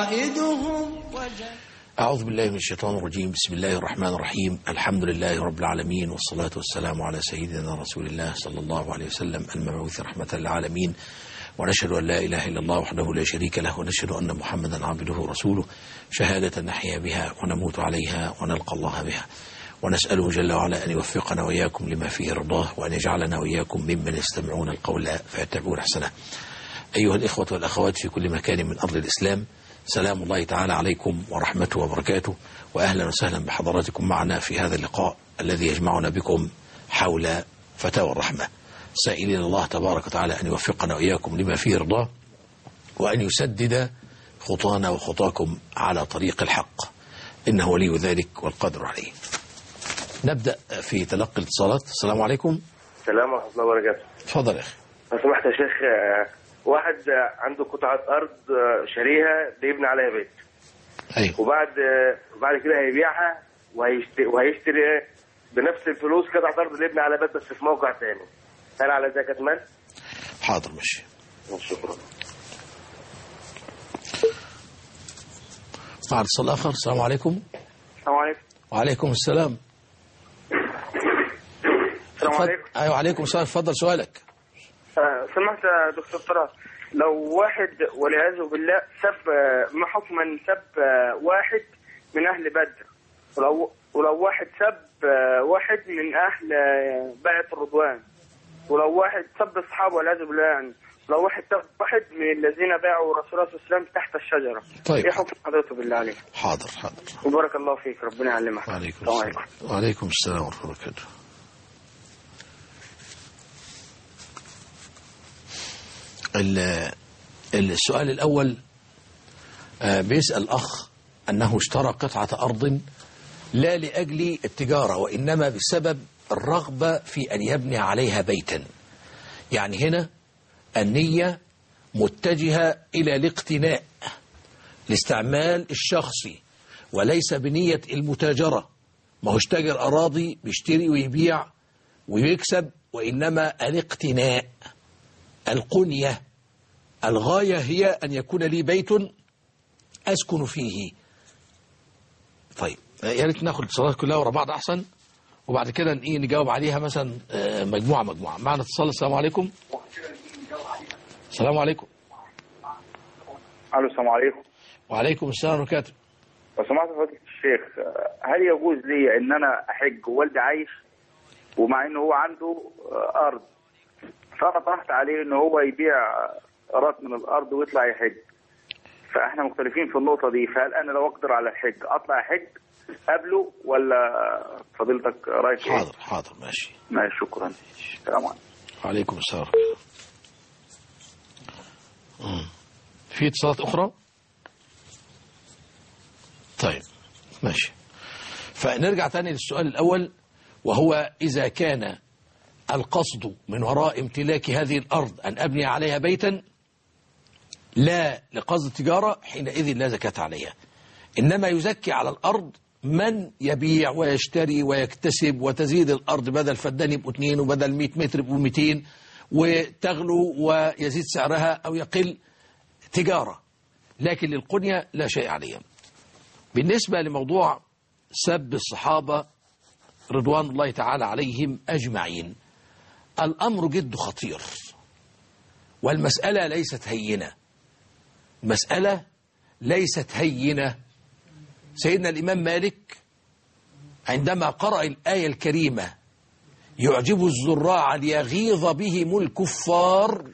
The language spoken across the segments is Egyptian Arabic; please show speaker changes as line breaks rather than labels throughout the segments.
قائدهم وجل
أعوذ بالله من الشيطان الرجيم بسم الله الرحمن الرحيم الحمد لله رب العالمين والصلاة والسلام على سيدنا رسول الله صلى الله عليه وسلم المبعوث رحمة للعالمين ونشهد أن لا إله إلا الله وحده لا شريك له ونشهد أن محمدا عبده ورسوله شهادة نحيا بها ونموت عليها ونلقى الله بها ونسأله جل وعلا أن يوفقنا وإياكم لما فيه رضاه وأن يجعلنا وإياكم ممن يستمعون القول فيتبعون أحسنه أيها الإخوة والأخوات في كل مكان من أرض الإسلام سلام الله تعالى عليكم ورحمته وبركاته وأهلا وسهلا بحضراتكم معنا في هذا اللقاء الذي يجمعنا بكم حول فتاوى الرحمة سائلين الله تبارك وتعالى أن يوفقنا وإياكم لما فيه رضاه وأن يسدد خطانا وخطاكم على طريق الحق إنه ولي ذلك والقدر عليه نبدأ في تلقي الاتصالات السلام عليكم
السلام ورحمة الله وبركاته
تفضل يا أخي
لو سمحت يا شيخ آه، واحد آه، عنده قطعة أرض آه، شاريها بيبني عليها بيت
أيوه
وبعد آه، بعد كده هيبيعها وهيشتري, وهيشتري بنفس الفلوس قطعة أرض اللي يبني على بيت بس في موقع تاني هل على زكاة مال؟
حاضر ماشي
شكرا
مع اتصال آخر السلام عليكم
السلام عليكم
وعليكم السلام
السلام
اتفضل.
عليكم
أيوه عليكم السلام اتفضل سؤالك
آه، سمعت يا دكتور طلال لو واحد والعياذ بالله سب آه، ما حكم من سب آه، واحد من اهل بدر ولو ولو واحد سب آه، واحد من اهل آه، بيعة الرضوان ولو واحد سب اصحابه والعياذ بالله يعني لو واحد سب واحد من الذين باعوا رسول الله صلى الله عليه وسلم تحت الشجره
طيب.
ايه حكم حضرته بالله عليك
حاضر حاضر
وبارك الله فيك ربنا يعلمك
وعليكم
السلام
السلام
عليكم
وعليكم السلام ورحمة الله وبركاته ال- السؤال الأول آه، بيسأل أخ أنه اشترى قطعة أرض لا لأجل التجارة وإنما بسبب الرغبة في أن يبني عليها بيتا يعني هنا النية متجهة إلى الاقتناء الاستعمال الشخصي وليس بنية المتاجرة ما هوش تاجر أراضي بيشتري ويبيع ويكسب وإنما الاقتناء القنية الغاية هي أن يكون لي بيت أسكن فيه طيب يا ريت ناخد الاتصالات كلها ورا بعض أحسن وبعد كده إيه نجاوب عليها مثلا آه، مجموعة مجموعة معنا اتصال السلام عليكم السلام عليكم
الو السلام عليكم
وعليكم السلام ورحمة الله
لو سمحت فضيلة الشيخ آه، هل يجوز لي ان انا احج ووالدي عايش ومع ان هو عنده آه، ارض فانا طرحت عليه ان هو يبيع قرات من الارض ويطلع يحج فاحنا مختلفين في النقطة دي فهل انا لو اقدر على الحج اطلع احج قبله ولا فضيلتك رايك ايه؟
حاضر حاضر ماشي
ماشي شكرا السلام عليكم
وعليكم السلام ورحمة الله. مم. في اتصالات أخرى طيب ماشي فنرجع تاني للسؤال الأول وهو إذا كان القصد من وراء امتلاك هذه الأرض أن أبني عليها بيتا لا لقصد التجارة حينئذ لا زكاة عليها إنما يزكي على الأرض من يبيع ويشتري ويكتسب وتزيد الأرض بدل فدان يبقوا اتنين وبدل 100 متر يبقوا 200 وتغلو ويزيد سعرها أو يقل تجارة لكن للقنية لا شيء عليها بالنسبة لموضوع سب الصحابة رضوان الله تعالى عليهم أجمعين الأمر جد خطير والمسألة ليست هينة مسألة ليست هينة سيدنا الإمام مالك عندما قرأ الآية الكريمة يعجب الزراع ليغيظ بهم الكفار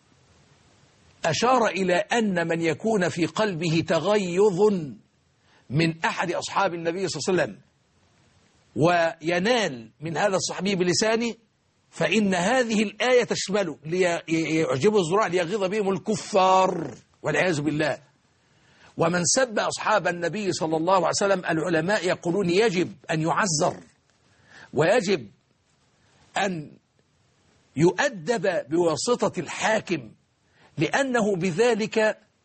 أشار إلى أن من يكون في قلبه تغيظ من أحد أصحاب النبي صلى الله عليه وسلم وينال من هذا الصحابي بلسانه فإن هذه الآية تشمله ليعجب الزراع ليغيظ بهم الكفار والعياذ بالله ومن سب أصحاب النبي صلى الله عليه وسلم العلماء يقولون يجب أن يعذر ويجب أن يؤدب بواسطة الحاكم لأنه بذلك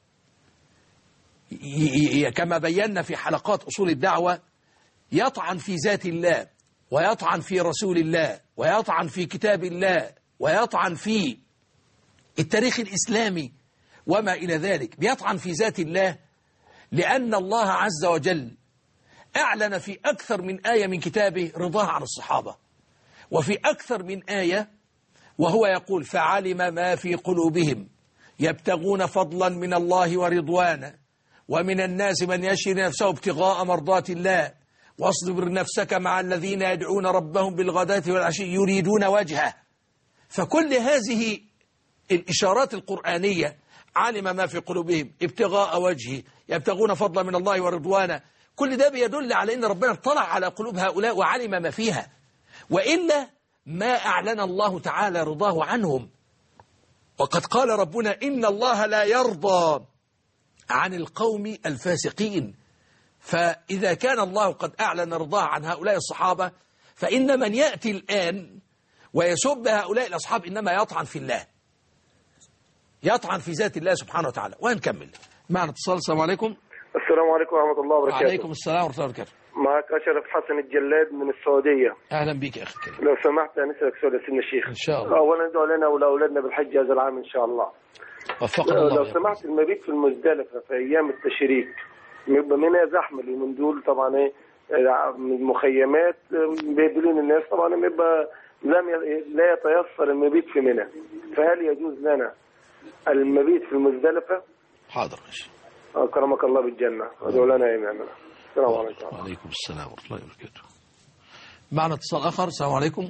ي- ي- كما بينا في حلقات أصول الدعوة يطعن في ذات الله ويطعن في رسول الله ويطعن في كتاب الله ويطعن في التاريخ الإسلامي وما إلى ذلك بيطعن في ذات الله لأن الله عز وجل أعلن في أكثر من آية من كتابه رضاه عن الصحابة وفي أكثر من آية وهو يقول فعلم ما في قلوبهم يبتغون فضلا من الله ورضوانا ومن الناس من يشري نفسه ابتغاء مرضات الله واصبر نفسك مع الذين يدعون ربهم بالغداة والعشي يريدون وجهه فكل هذه الإشارات القرآنية علم ما في قلوبهم ابتغاء وجهه يبتغون فضلا من الله ورضوانا كل ده بيدل على أن ربنا اطلع على قلوب هؤلاء وعلم ما فيها وإلا ما أعلن الله تعالى رضاه عنهم وقد قال ربنا إن الله لا يرضى عن القوم الفاسقين فإذا كان الله قد أعلن رضاه عن هؤلاء الصحابة فإن من يأتي الآن ويسب هؤلاء الأصحاب إنما يطعن في الله يطعن في ذات الله سبحانه وتعالى وهنكمل معنا اتصال السلام عليكم
السلام عليكم ورحمة الله وبركاته
وعليكم السلام ورحمة الله وبركاته
معك أشرف حسن الجلاد من السعودية
أهلا بك يا أخي الكريم
لو سمحت نسألك سؤال يا سيدنا الشيخ
إن شاء الله
أولا ادعو لنا ولأولادنا بالحج هذا العام إن شاء الله
وفقنا
لو
الله
سمحت المبيت في المزدلفة في أيام التشريك بيبقى منها زحمة اليومين دول طبعا إيه من المخيمات بيدلون الناس طبعا بيبقى لم ي- لا يتيسر المبيت في منى فهل يجوز لنا المبيت في المزدلفة
حاضر ماشي
أكرمك الله بالجنة ادعو لنا يا إمامنا السلام عليكم
وعليكم السلام ورحمة الله وبركاته معنا اتصال آخر السلام عليكم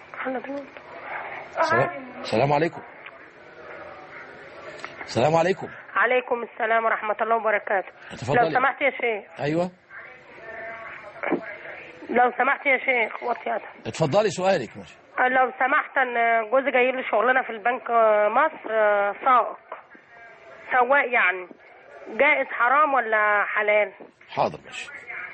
السلام, السلام عليكم السلام عليكم
عليكم السلام ورحمة الله وبركاته
اتفضلي.
لو سمحت يا شيخ
أيوة
لو سمحت يا شيخ وطي هذا.
اتفضلي سؤالك ماشي
لو سمحت ان جوزي جاي له شغلنا في البنك آه، مصر آه، سائق سواق يعني جائز حرام ولا حلال
حاضر ماشي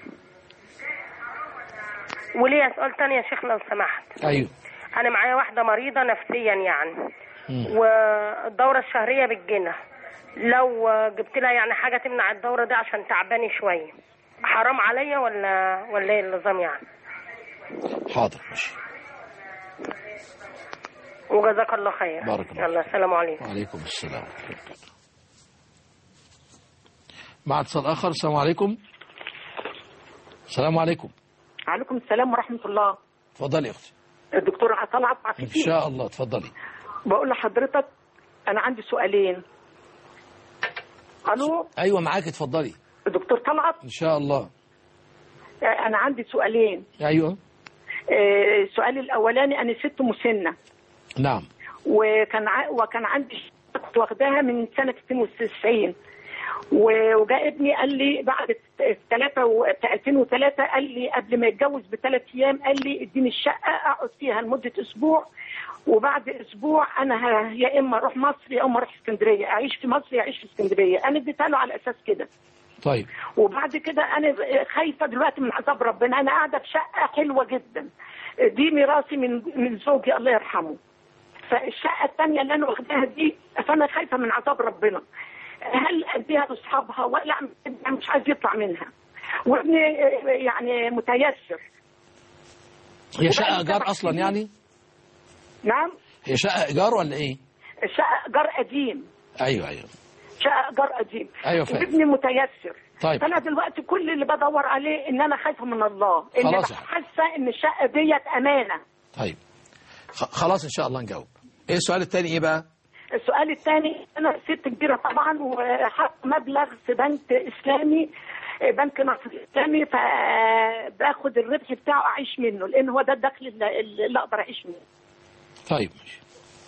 وليا سؤال تاني يا شيخ لو سمحت
أيوة
انا معايا واحدة مريضة نفسيا يعني
مم.
والدورة الشهرية بالجنة لو آه، جبت لها يعني حاجة تمنع الدورة دي عشان تعباني شوية حرام عليا ولا ولا ايه النظام يعني
حاضر ماشي
وجزاك الله خير
بارك الله
يلا السلام عليكم
وعليكم السلام ورحمة الله وبركاته مع اتصال آخر السلام عليكم السلام عليكم
عليكم السلام ورحمة الله
اتفضلي يا أختي
الدكتور طلعت
إن
عفيفي
شاء الله اتفضلي
بقول لحضرتك أنا عندي سؤالين ألو
أيوة معاك اتفضلي
الدكتور طلعت
إن شاء الله
أنا عندي سؤالين
أيوة
آه، السؤال الأولاني أنا ست مسنة
نعم
وكان ع... وكان عندي ش- كنت واخداها من سنة 92 و- وجاء ابني قال لي بعد ثلاثة و 2003 قال لي قبل ما يتجوز بثلاث أيام قال لي اديني الشقة أقعد فيها لمدة أسبوع وبعد أسبوع أنا ه... يا إما أروح مصر يا إما أروح اسكندرية أعيش في مصر يا أعيش في اسكندرية أنا اديتها له على أساس كده
طيب
وبعد كده انا خايفه دلوقتي من عذاب ربنا انا قاعده في شقه حلوه جدا دي ميراثي من من زوجي الله يرحمه فالشقه الثانيه اللي انا واخداها دي فانا خايفه من عذاب ربنا هل اديها لاصحابها ولا مش عايز يطلع منها وابني يعني متيسر
هي شقة إيجار أصلا يعني
نعم
هي شقة إيجار ولا إيه
الشقه ايجار قديم
أيوة أيوة
شقه ايجار قديم
أيوة فاهم.
وابني متيسر
طيب
فانا دلوقتي كل اللي بدور عليه ان انا خايفه من الله ان
خلاص يا
حاسه ان الشقه ديت امانه
طيب خ- خلاص إن شاء الله نجاوب إيه السؤال الثاني إيه بقى
السؤال الثاني انا ست كبيره طبعا وحط مبلغ في بنك اسلامي بنك مصر الاسلامي فباخد الربح بتاعه اعيش منه لان هو ده الدخل اللي, اللي اقدر اعيش منه
طيب ماشي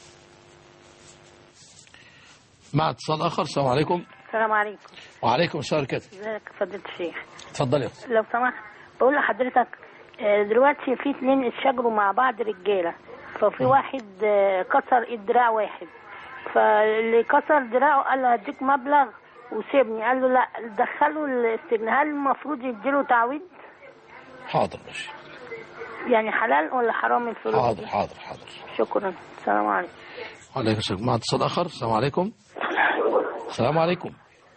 مع اتصال آخر السلام عليكم
السلام عليكم
وعليكم السلام ورحمة الله
ازيك يا فضيلة الشيخ
اتفضلي يا أختي
لو سمحت بقول لحضرتك آه، دلوقتي في اتنين اتشاجروا مع بعض رجاله ففي واحد آه، كسر ايد دراع واحد فاللي كسر دراعه قال له هديك مبلغ وسيبني قال له لا دخله السجن هل المفروض يديله تعويض
حاضر ماشي
يعني حلال ولا حرام الفلوس
حاضر
دي؟
حاضر حاضر
شكرا السلام عليكم
وعليكم السلام مع اتصال آخر السلام عليكم السلام عليكم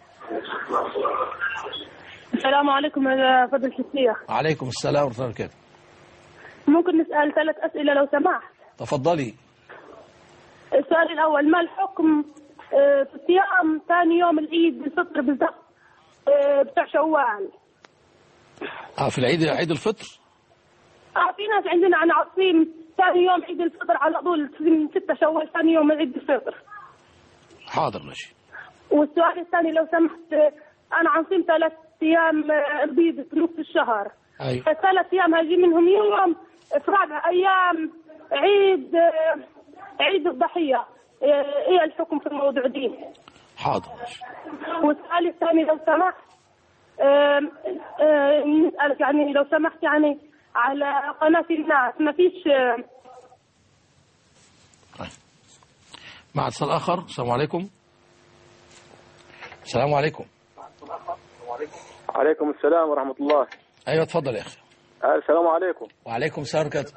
السلام عليكم يا فضيلة الشيخ
وعليكم السلام ورحمة الله وبركاته
ممكن نسأل ثلاث أسئلة لو سمحت
تفضلي
السؤال الأول ما الحكم آه، في صيام ثاني يوم العيد بالفطر بالضبط آه، آه، بتاع شوال
اه في العيد عيد الفطر
اه في ناس عندنا عن عاصين ثاني يوم عيد الفطر على طول من 6 شوال ثاني يوم عيد الفطر
حاضر ماشي
والسؤال الثاني لو سمحت آه، انا عاصين ثلاث ايام آه، بيض في نص الشهر
ايوه
الثلاث ايام هجي منهم يوم في رابع ايام عيد آه، عيد الضحيه آه، ايه الحكم في الموضوع دي
حاضر ماشي
والسؤال الثاني لو سمحت آم، آه، نسألك يعني لو سمحت يعني على قناة الناس ما فيش آه،
مع اتصال اخر السلام عليكم السلام عليكم
عليكم السلام ورحمة الله
ايوه اتفضل يا اخي
السلام عليكم
وعليكم السلام ورحمه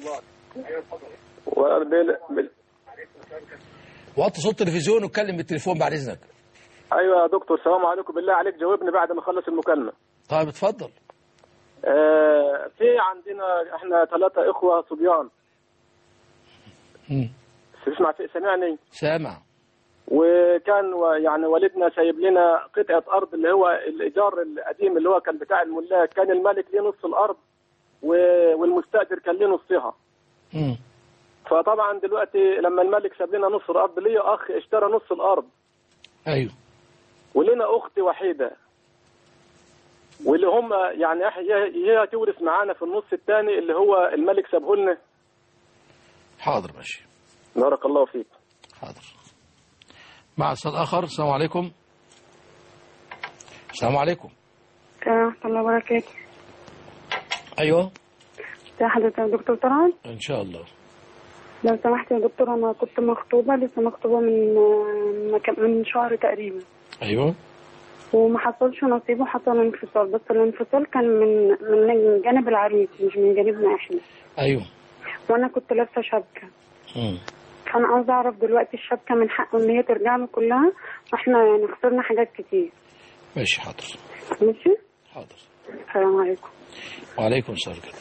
وبال... بال...
وطي صوت التلفزيون واتكلم بالتليفون بعد اذنك
ايوه يا دكتور السلام عليكم بالله عليك جاوبني بعد ما اخلص المكالمة
طيب اتفضل
آه في عندنا احنا ثلاثة اخوة صبيان
مم.
تسمع في سمعني
سامع
وكان و- يعني والدنا سايب لنا قطعة أرض اللي هو الإيجار القديم اللي هو كان بتاع الملاك كان الملك ليه نص الأرض و- والمستأجر كان ليه نصها
مم.
فطبعا دلوقتي لما الملك ساب لنا نص الأرض ليه أخ اشترى نص الأرض
ايوه
ولنا أخت وحيدة واللي هم يعني إح- هي هي تورث معانا في النص الثاني اللي هو الملك سابه لنا
حاضر ماشي
بارك الله فيك
حاضر مع اتصال اخر السلام عليكم السلام عليكم
ورحمة الله وبركاته
ايوه
ازي حضرتك يا دكتور طلعت
ان شاء الله
لو سمحت يا دكتور انا كنت مخطوبة لسه مخطوبة من من- من شهر تقريبا
ايوه
وما حصلش نصيب وحصل انفصال بس الانفصال كان من من جانب العريس مش من جانبنا احنا
ايوه
وانا كنت لابسه شبكه
مم.
فانا عاوزه اعرف دلوقتي الشبكه من حقه ان هي ترجع له كلها واحنا يعني خسرنا حاجات كتير
ماشي حاضر
ماشي
حاضر
السلام عليكم
وعليكم السلام كده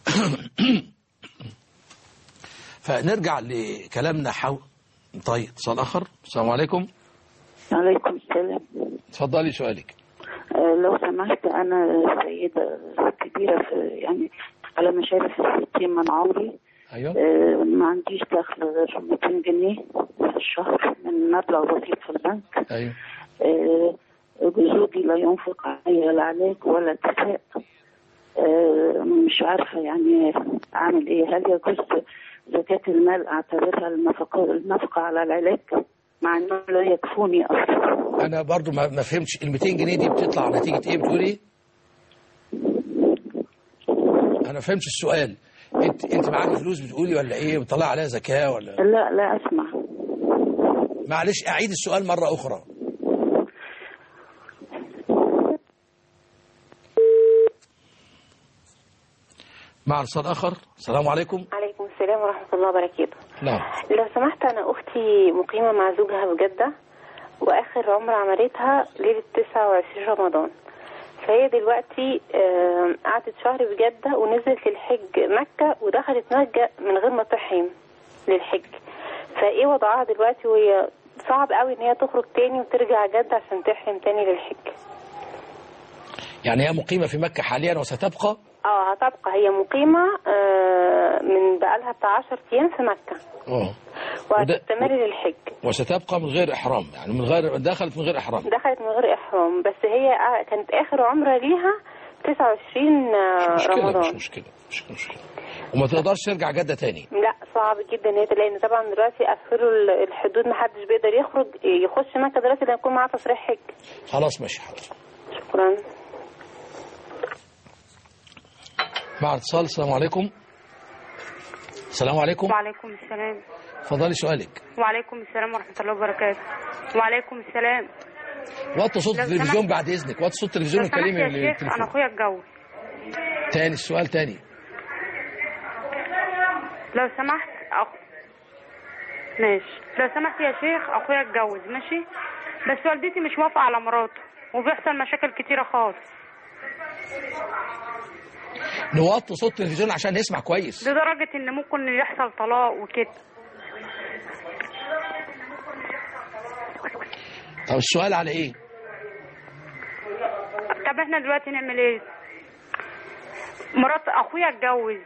فنرجع لكلامنا حول طيب اتصال اخر السلام عليكم
عليكم السلام
اتفضلي سؤالك
آه، لو سمحت أنا سيدة كبيرة في يعني على مشارف الستين من عمري
ايوه
آه، ما عنديش دخل غير 200 جنيه في الشهر من مبلغ بسيط في البنك
ايوه
آه، زوجي لا ينفق علي لا علاج ولا كفاء آه، مش عارفة يعني أعمل إيه هل يجوز زكاة المال أعتبرها النفقة النفقة على العلاج مع إنه لا يكفوني أصلا
انا برضو ما ما فهمتش ال 200 جنيه دي بتطلع نتيجه ايه بتقول ايه انا ما فهمتش السؤال انت انت معاك فلوس بتقولي ولا ايه بتطلع عليها زكاه ولا
لا لا أسمع
معلش اعيد السؤال مره اخرى مع اتصال اخر السلام عليكم
عليكم السلام ورحمة الله وبركاته
نعم
لو سمحت أنا أختي مقيمة مع زوجها في جدة وآخر عمرة عملتها ليلة 29 رمضان فهي دلوقتي آه، قعدت شهر في جدة ونزلت للحج مكة ودخلت مكة من غير ما تحرم للحج فإيه وضعها دلوقتي وهي صعب قوي إن هي تخرج تاني وترجع جدة عشان تحرم تاني للحج
يعني هي مقيمه في مكه حاليا وستبقى
اه هتبقى هي مقيمة آه، من بقالها بتاع 10 أيام في مكة
اه
وهتستمر للحج
وستبقى من غير احرام يعني من غير دخلت من غير احرام
دخلت من غير إحرام بس هي آه، كانت آخر عمرة ليها 29 آه،
مشكله مش
رمضان
مشكله مش مشكله وما تقدرش ترجع جده تاني
لا صعب جدا هي لان طبعا دلوقتي قفلوا ال- الحدود ما حدش بيقدر يخرج يخش مكه دلوقتي لما يكون معاه تصريح حج
خلاص ماشي حاضر
شكرا
مع اتصال السلام عليكم السلام عليكم
وعليكم السلام
اتفضلي سؤالك
وعليكم السلام ورحمة الله وبركاته وعليكم السلام
وطي صوت
لو
التلفزيون
سمحت-
بعد اذنك وطي صوت التلفزيون
لو سمحت
وكلمي
يا شيخ انا
التليفون
اخويا اتجوز
تاني السؤال تاني
لو سمحت أخ... ماشي لو سمحت يا شيخ اخويا اتجوز ماشي بس والدتي مش موافقة على مراته وبيحصل مشاكل كتيرة خالص
نوطي صوت التلفزيون عشان نسمع كويس
لدرجة ان ممكن يحصل طلاق وكده
طب السؤال على ايه
طب احنا دلوقتي نعمل ايه مرات اخويا اتجوز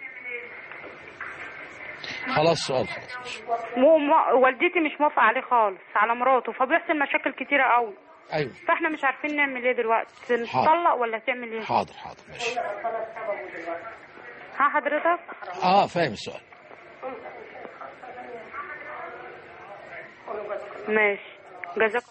خلاص سؤال خلاص ماشي.
مو ما والدتي مش موافقه عليه خالص على مراته فبيحصل مشاكل كتيره قوي
ايوه
فاحنا مش عارفين نعمل ايه دلوقتي
حاضر.
نطلق ولا تعمل ايه
حاضر حاضر ماشي
ها حضرتك
اه فاهم السؤال
ماشي جزاك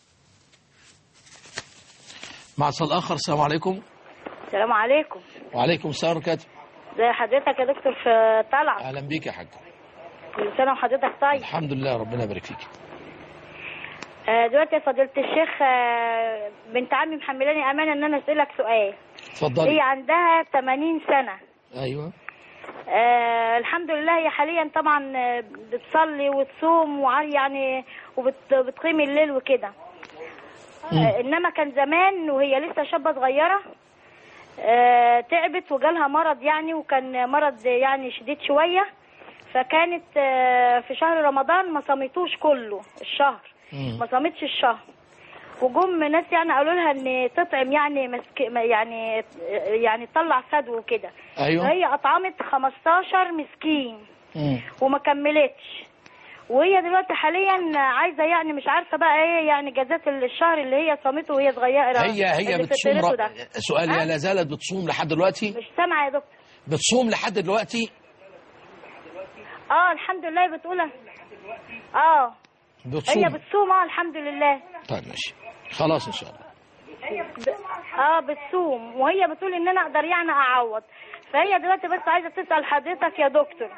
مع اتصال اخر السلام عليكم
السلام عليكم
وعليكم السلام ورحمه الله
زي حضرتك يا دكتور في طلعت
اهلا بيك يا حاج
كل سنه وحضرتك طيب
الحمد لله ربنا يبارك فيك
آه، دلوقتي يا فضيله الشيخ آه، بنت عمي محملاني امانه ان انا اسالك سؤال
اتفضلي
هي عندها 80 سنه
ايوه
آه الحمد لله هي حاليا طبعا آه، بتصلي وتصوم وع- يعني وبتقيم الليل وكده آه انما كان زمان وهي لسه شابه صغيره آه تعبت وجالها مرض يعني وكان مرض يعني شديد شويه فكانت آه في شهر رمضان ما صامتوش كله الشهر ما صامتش الشهر وجم ناس يعني قالوا لها ان تطعم يعني مسك... يعني يعني تطلع فدو وكده
أيوة.
هي اطعمت 15 مسكين
مم.
وما كملتش وهي دلوقتي حاليا عايزه يعني مش عارفه بقى ايه يعني جازات الشهر اللي هي صامته وهي صغيره
هي هي
اللي
بتصوم
فطرته
ر...
ده.
سؤال هي لا زالت بتصوم لحد دلوقتي
مش سامعه يا دكتور
بتصوم لحد دلوقتي
اه الحمد لله بتقول اه
بتصوم
هي بتصوم اه الحمد لله
طيب ماشي خلاص ان شاء الله
ب- اه بتصوم وهي بتقول ان انا اقدر يعني اعوض فهي دلوقتي بس عايزه تسال حضرتك يا دكتور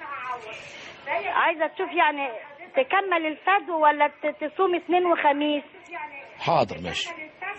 عايزه تشوف يعني تكمل الفدو ولا ت- تصوم اثنين وخميس
حاضر ماشي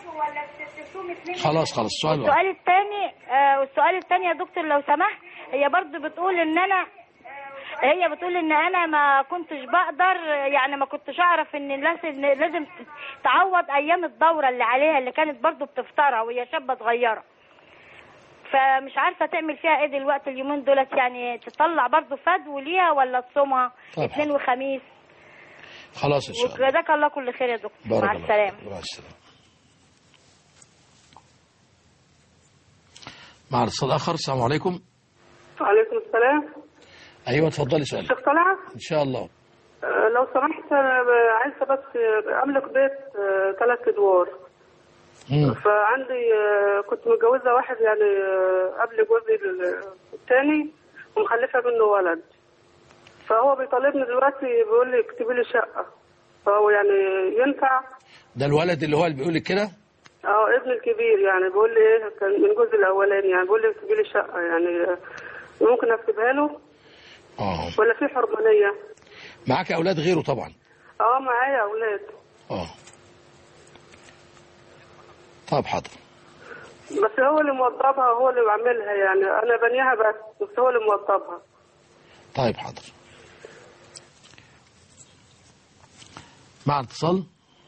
خلاص خلاص السؤال واحد.
السؤال الثاني آه والسؤال الثاني يا دكتور لو سمحت هي برضو بتقول ان انا هي بتقول ان انا ما كنتش بقدر يعني ما كنتش اعرف ان لازم لازم تعوض ايام الدوره اللي عليها اللي كانت برضو بتفطرها وهي شابه صغيره فمش عارفه تعمل فيها ايه دلوقتي اليومين دولت يعني تطلع برضو فدو ليها ولا تصومها
طيب.
اثنين وخميس
خلاص ان شاء الله
وجزاك الله كل خير يا دكتور
بارك
مع
الله
السلامه
فيك. مع السلامه مع الاتصال الاخر السلام عليكم
وعليكم السلام
ايوه اتفضلي سؤالك
شيخ طلعت
ان شاء الله
آه، لو سمحت انا ب- عايزه بس آه، املك بيت ثلاث ادوار
مم.
فعندي آه، كنت متجوزه واحد يعني آه، قبل جوزي ال- التاني ومخلفه منه ولد فهو بيطالبني دلوقتي بيقول لي اكتبي لي شقه فهو يعني ينفع
ده الولد اللي هو اللي بيقول لك كده
اه ابني الكبير يعني بيقول لي ايه كان من جوزي الاولاني يعني بيقول لي اكتبي لي شقه يعني آه، ممكن اكتبها له
اه
ولا في حرمانيه
معاك اولاد غيره طبعا
اه معايا اولاد
اه طب حاضر
بس هو اللي موضبها هو اللي بعملها يعني انا بنيها بس بس هو اللي موضبها
طيب حاضر مع اتصال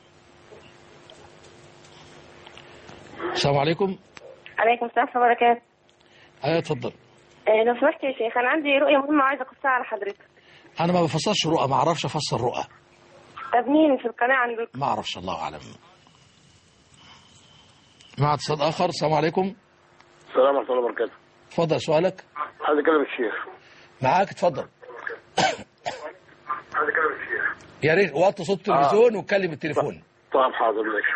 السلام عليكم
عليكم السلام ورحمة الله وبركاته
ايوه اتفضل
آه، لو سمحت يا شيخ أنا عندي رؤية مهمة عايزة أقصها على حضرتك
انا ما بفسرش رؤى ما اعرفش افسر رؤى
طب مين في القناة عندك؟
ما اعرفش الله اعلم مع اتصال اخر السلام عليكم
السلام ورحمة الله وبركاته
اتفضل سؤالك
عايز أكلم الشيخ
معاك اتفضل
عايز أكلم الشيخ
يا ريت وطي صوت التلفزيون واتكلم التليفون
طيب حاضر ماشي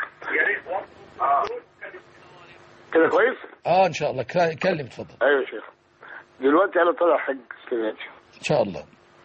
كده كويس؟
اه ان شاء الله ك- اتكلم اتفضل
أيوة يا شيخ دلوقتي أنا طالع حج السنة دي
ان شاء الله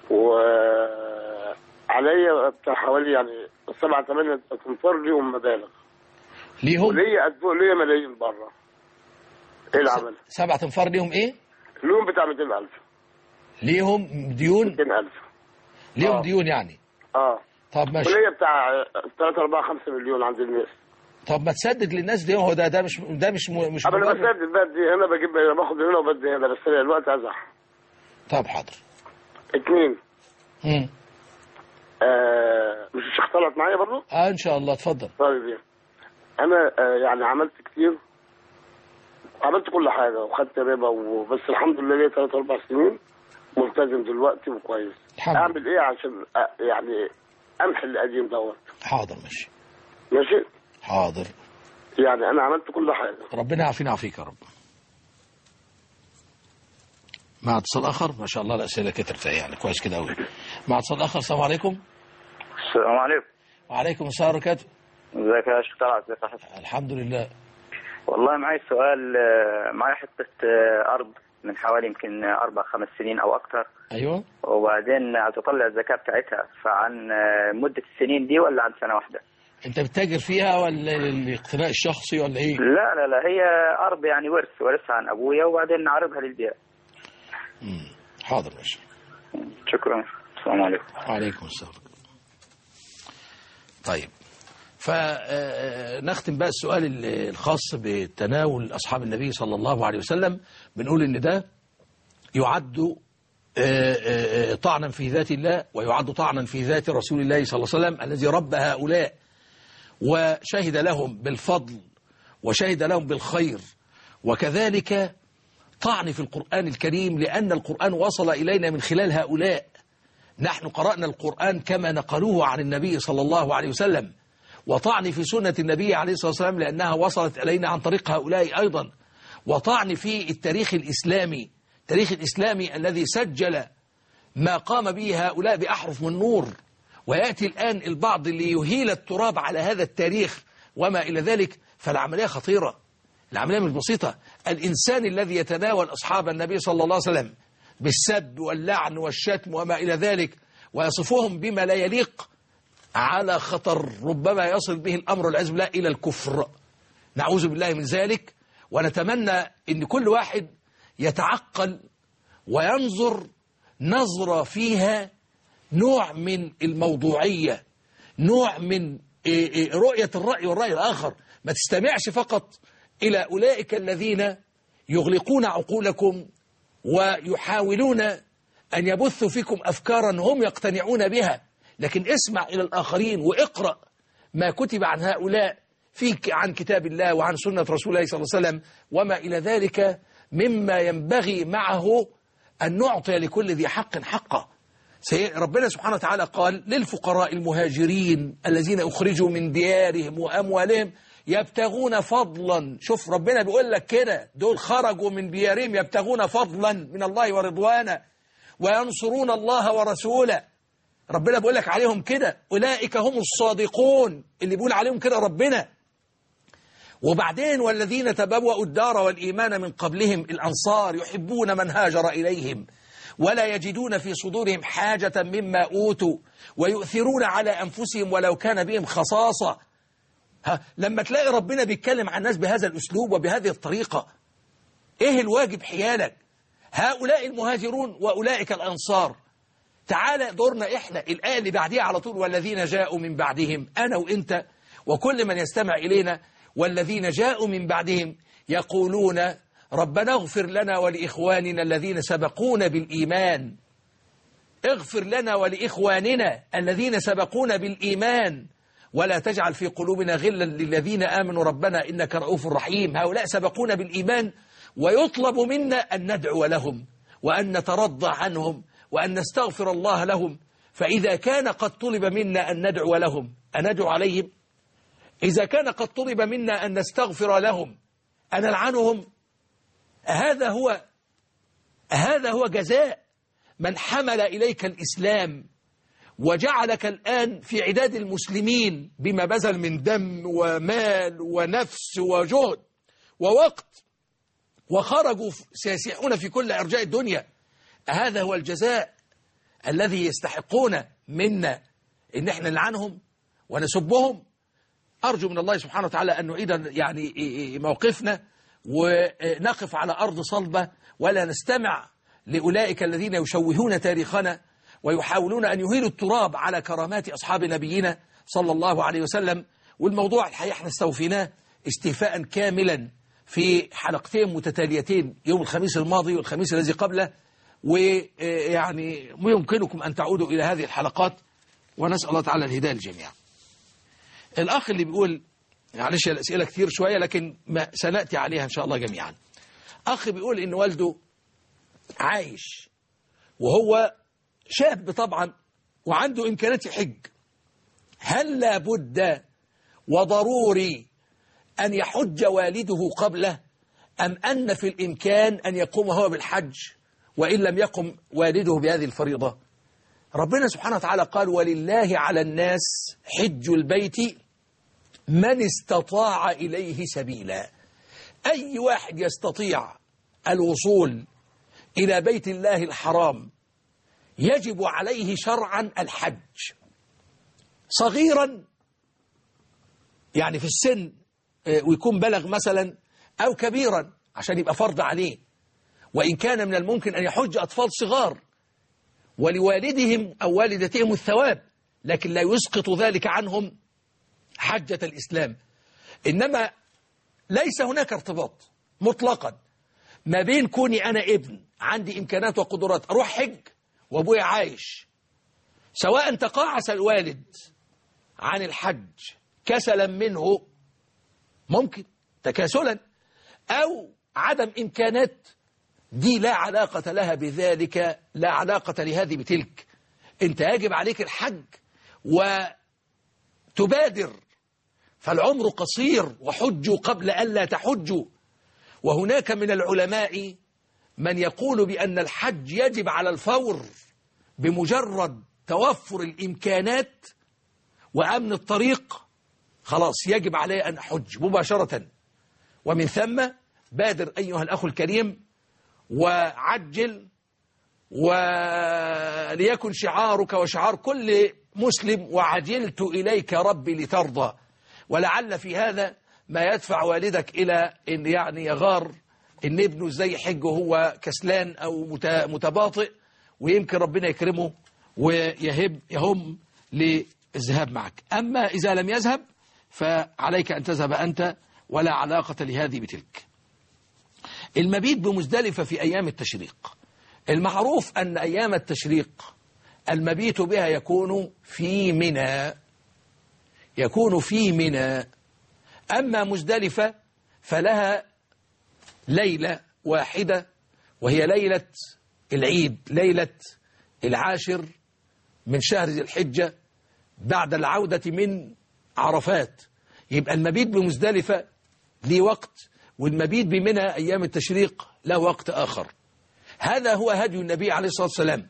وعليا بتاع حوالي يعني سبعة ثمانية تنفر ليهم مبالغ
ليهم
وليا قد ليا ملايين بره ايه العمل؟
سبعة انفار ليهم ايه
ليهم بتاع 200000
ليهم ديون
200000
ليهم
آه.
ديون يعني
اه
طب ماشي
وليا بتاع 3 4 5 مليون عند الناس
طب ما تسدد للناس دي هو ده ده مش ده مش م- مش
انا
مجرد-
بسدد بدي هنا بجيب هنا باخد هنا وبدي هنا بس الوقت ازح
طب حاضر
اتنين
مم.
آه مش الشيخ طلعت معايا برضه؟
اه ان شاء الله اتفضل
طيب يعني. انا آه يعني عملت كتير عملت كل حاجه وخدت ربا وبس الحمد لله ليا ثلاث اربع سنين ملتزم دلوقتي وكويس
الحمد
اعمل ايه عشان أ- يعني امحي القديم دوت
حاضر ماشي
ماشي
حاضر
يعني انا عملت كل حاجه
ربنا يعافينا ويعافيك يا رب مع اتصال اخر ما شاء الله الاسئله كترت يعني كويس كده قوي مع اتصال اخر السلام عليكم
السلام عليكم
وعليكم السلام ورحمه الله
ازيك يا شيخ طلعت ازيك يا حسن
الحمد لله
والله معي سؤال آه، معي حتة آه، أرض من حوالي يمكن أربع خمس سنين أو أكثر
ايوه
وبعدين تطلع الزكاة بتاعتها فعن آه، مدة السنين دي ولا عن سنة واحدة؟
انت بتتاجر فيها ولا الاقتناء الشخصي ولا ايه
لا لا لا هي أرض يعني ورث ورثها عن أبويا وبعدين نعرضها للبيع
حاضر ماشي
شكرا السلام عليكم
وعليكم السلام طيب فنختم بقى السؤال ال- الخاص بتناول أصحاب النبي صلى الله عليه وسلم بنقول إن ده يعد آه، آه، آه، طعنا في ذات الله ويعد طعنا في ذات رسول الله صلى الله عليه وسلم الذي ربى هؤلاء وشهد لهم بالفضل وشهد لهم بالخير وكذلك طعن في القرآن الكريم لأن القرآن وصل إلينا من خلال هؤلاء نحن قرأنا القرآن كما نقلوه عن النبي صلى الله عليه وسلم وطعن في سنة النبي عليه الصلاة والسلام لأنها وصلت إلينا عن طريق هؤلاء أيضا وطعن في التاريخ الإسلامي التاريخ الإسلامي الذي سجل ما قام به هؤلاء بأحرف من نور ويأتي الآن البعض ليهيل التراب على هذا التاريخ وما إلى ذلك فالعملية خطيرة العملية مش بسيطة الإنسان الذي يتناول أصحاب النبي صلى الله عليه وسلم بالسب واللعن والشتم وما إلى ذلك ويصفهم بما لا يليق على خطر ربما يصل به الأمر والعياذ بالله إلى الكفر نعوذ بالله من ذلك ونتمنى أن كل واحد يتعقل وينظر نظرة فيها نوع من الموضوعية نوع من إيه إيه رؤية الرأي والرأي الآخر ما تستمعش فقط إلى أولئك الذين يغلقون عقولكم ويحاولون أن يبثوا فيكم أفكارا هم يقتنعون بها لكن اسمع إلى الآخرين واقرأ ما كتب عن هؤلاء في عن كتاب الله وعن سنة رسول الله صلى الله عليه وسلم وما إلى ذلك مما ينبغي معه أن نعطي لكل ذي حق حقه سي- ربنا سبحانه وتعالى قال للفقراء المهاجرين الذين أخرجوا من ديارهم وأموالهم يبتغون فضلا شوف ربنا بيقول لك كده دول خرجوا من ديارهم يبتغون فضلا من الله ورضوانا وينصرون الله ورسوله ربنا بيقول لك عليهم كده أولئك هم الصادقون اللي بيقول عليهم كده ربنا وبعدين والذين تبوأوا الدار والإيمان من قبلهم الأنصار يحبون من هاجر إليهم ولا يجدون في صدورهم حاجة مما أوتوا ويؤثرون على أنفسهم ولو كان بهم خصاصة ها لما تلاقي ربنا بيتكلم عن الناس بهذا الأسلوب وبهذه الطريقة إيه الواجب حيالك هؤلاء المهاجرون وأولئك الأنصار تعالى دورنا إحنا الآية اللي بعديها على طول والذين جاءوا من بعدهم أنا وإنت وكل من يستمع إلينا والذين جاءوا من بعدهم يقولون ربنا اغفر لنا ولإخواننا الذين سبقونا بالإيمان اغفر لنا ولإخواننا الذين سبقونا بالإيمان ولا تجعل في قلوبنا غلا للذين آمنوا ربنا إنك رؤوف رحيم هؤلاء سبقونا بالإيمان ويطلب منا أن ندعو لهم وأن نترضى عنهم وأن نستغفر الله لهم فإذا كان قد طلب منا أن ندعو لهم أن ندعو عليهم إذا كان قد طلب منا أن نستغفر لهم أن نلعنهم هذا هو هذا هو جزاء من حمل إليك الإسلام وجعلك الآن في عداد المسلمين بما بذل من دم ومال ونفس وجهد ووقت وخرجوا سيسيحون في كل أرجاء الدنيا هذا هو الجزاء الذي يستحقون منا إن احنا نلعنهم ونسبهم أرجو من الله سبحانه وتعالى أن نعيد يعني موقفنا ونقف على أرض صلبة ولا نستمع لأولئك الذين يشوهون تاريخنا ويحاولون أن يهيلوا التراب على كرامات أصحاب نبينا صلى الله عليه وسلم والموضوع الحقيقة احنا استوفيناه استيفاء كاملا في حلقتين متتاليتين يوم الخميس الماضي والخميس الذي قبله ويعني يمكنكم أن تعودوا إلى هذه الحلقات ونسأل الله تعالى الهداية للجميع الأخ اللي بيقول معلش الأسئلة كتير شوية لكن ما سنأتي عليها إن شاء الله جميعا أخ بيقول إن والده عايش وهو شاب طبعا وعنده إمكانات يحج هل لابد وضروري أن يحج والده قبله أم أن في الإمكان أن يقوم هو بالحج وإن لم يقم والده بهذه الفريضة ربنا سبحانه وتعالى قال ولله على الناس حج البيت من استطاع إليه سبيلا أي واحد يستطيع الوصول إلى بيت الله الحرام يجب عليه شرعا الحج صغيرا يعني في السن آه، ويكون بلغ مثلا أو كبيرا عشان يبقى فرض عليه وإن كان من الممكن أن يحج أطفال صغار ولوالدهم أو والدتهم الثواب لكن لا يسقط ذلك عنهم حجة الإسلام إنما ليس هناك ارتباط مطلقا ما بين كوني أنا ابن عندي إمكانات وقدرات أروح حج وأبويا عايش سواء تقاعس الوالد عن الحج كسلا منه ممكن تكاسلا أو عدم إمكانات دي لا علاقة لها بذلك لا علاقة لهذه بتلك أنت يجب عليك الحج وتبادر فالعمر قصير وحجوا قبل ألا تحجوا وهناك من العلماء من يقول بأن الحج يجب على الفور بمجرد توفر الإمكانات وأمن الطريق خلاص يجب عليه أن أحج مباشرة ومن ثم بادر أيها الأخ الكريم وعجل وليكن شعارك وشعار كل مسلم وعجلت إليك ربي لترضى ولعل في هذا ما يدفع والدك إلى أن يعني يغار إن ابنه ازاي يحج وهو كسلان أو مت- متباطئ ويمكن ربنا يكرمه ويهب يهم للذهاب معك أما إذا لم يذهب فعليك أن تذهب أنت ولا علاقة لهذه بتلك المبيت بمزدلفة في أيام التشريق المعروف أن أيام التشريق المبيت بها يكون في منى يكون في منى أما مزدلفة فلها ليلة واحدة وهي ليلة العيد ليلة العاشر من شهر ذي الحجة بعد العودة من عرفات يبقى المبيت بمزدلفة ليه وقت والمبيت بمنى أيام التشريق له وقت آخر هذا هو هدي النبي عليه الصلاة والسلام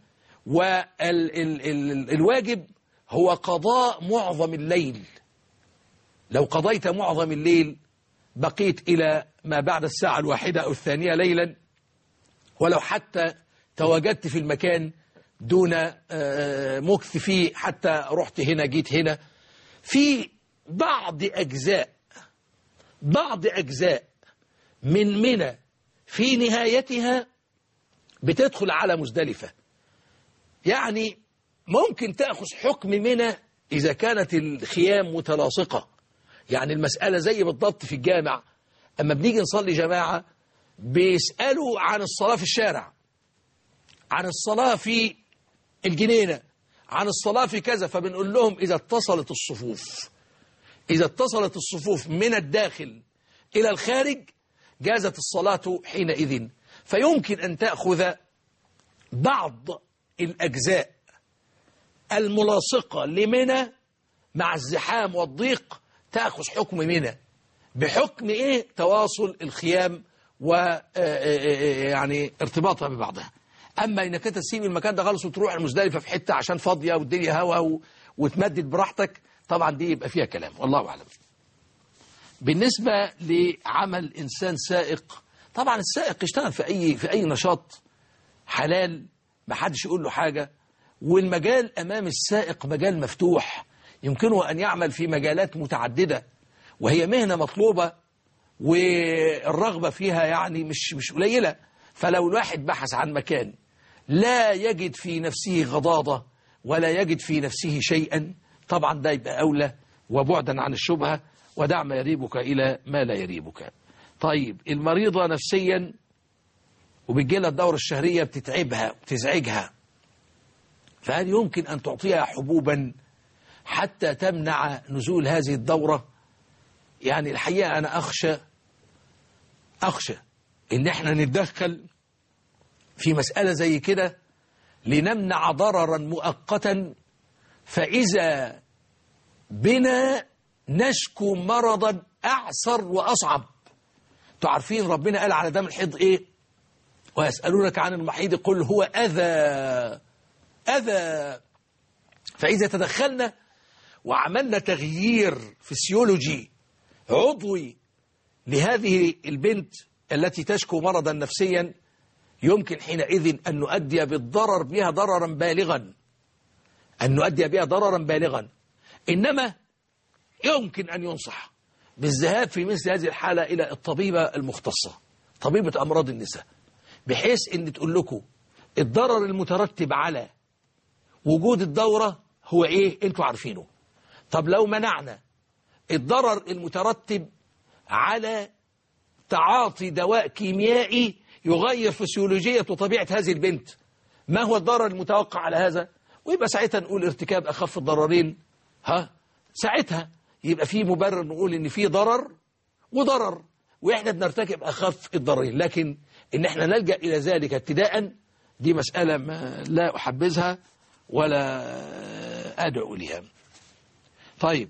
والواجب هو قضاء معظم الليل لو قضيت معظم الليل بقيت إلى ما بعد الساعة الواحدة أو الثانية ليلا ولو حتى تواجدت في المكان دون آه، مكث فيه حتى رحت هنا جيت هنا في بعض أجزاء بعض أجزاء من منى في نهايتها بتدخل على مزدلفة يعني ممكن تأخذ حكم منى إذا كانت الخيام متلاصقة يعني المسألة زي بالضبط في الجامع أما بنيجي نصلي جماعة بيسألوا عن الصلاة في الشارع عن الصلاة في الجنينة عن الصلاة في كذا فبنقول لهم إذا اتصلت الصفوف إذا اتصلت الصفوف من الداخل إلى الخارج جازت الصلاة حينئذ فيمكن أن تأخذ بعض الأجزاء الملاصقة لمنى مع الزحام والضيق تأخذ حكم منى بحكم إيه تواصل الخيام و يعني ارتباطها ببعضها أما إنك أنت تسيب المكان ده خالص وتروح المزدلفة في حتة عشان فاضية والدنيا هوا و... وتمدد براحتك طبعا دي يبقى فيها كلام والله أعلم بالنسبة لعمل إنسان سائق طبعا السائق يشتغل في أي في أي نشاط حلال ما حدش يقول له حاجة والمجال أمام السائق مجال مفتوح يمكنه أن يعمل في مجالات متعددة وهي مهنة مطلوبة والرغبة فيها يعني مش مش قليلة فلو الواحد بحث عن مكان لا يجد في نفسه غضاضة ولا يجد في نفسه شيئا طبعا ده يبقى أولى وبعدا عن الشبهة ودع ما يريبك إلى ما لا يريبك طيب المريضة نفسيا وبتجيلها الدورة الشهرية بتتعبها بتزعجها فهل يمكن أن تعطيها حبوبا حتى تمنع نزول هذه الدورة يعني الحقيقة أنا أخشى أخشى إن احنا نتدخل في مسألة زي كده لنمنع ضررا مؤقتا فإذا بنا نشكو مرضا أعسر وأصعب انتوا عارفين ربنا قال على دم الحيض إيه ويسألونك عن المحيض قل هو أذى أذى فإذا تدخلنا وعملنا تغيير فسيولوجي عضوي لهذه البنت التي تشكو مرضا نفسيا يمكن حينئذ أن نؤدي بالضرر بها ضررا بالغا أن نؤدي بها ضررا بالغا إنما يمكن أن ينصح بالذهاب في مثل هذه الحالة إلى الطبيبة المختصة طبيبة أمراض النساء بحيث أن تقول لكم الضرر المترتب على وجود الدورة هو إيه أنتوا عارفينه طب لو منعنا الضرر المترتب على تعاطي دواء كيميائي يغير فسيولوجية وطبيعة هذه البنت ما هو الضرر المتوقع على هذا ويبقى ساعتها نقول ارتكاب أخف الضررين ها ساعتها يبقى في مبرر نقول ان في ضرر وضرر واحنا بنرتكب أخف الضررين لكن ان احنا نلجأ إلى ذلك ابتداء دي مسألة ما لا أحبذها ولا أدعو لها طيب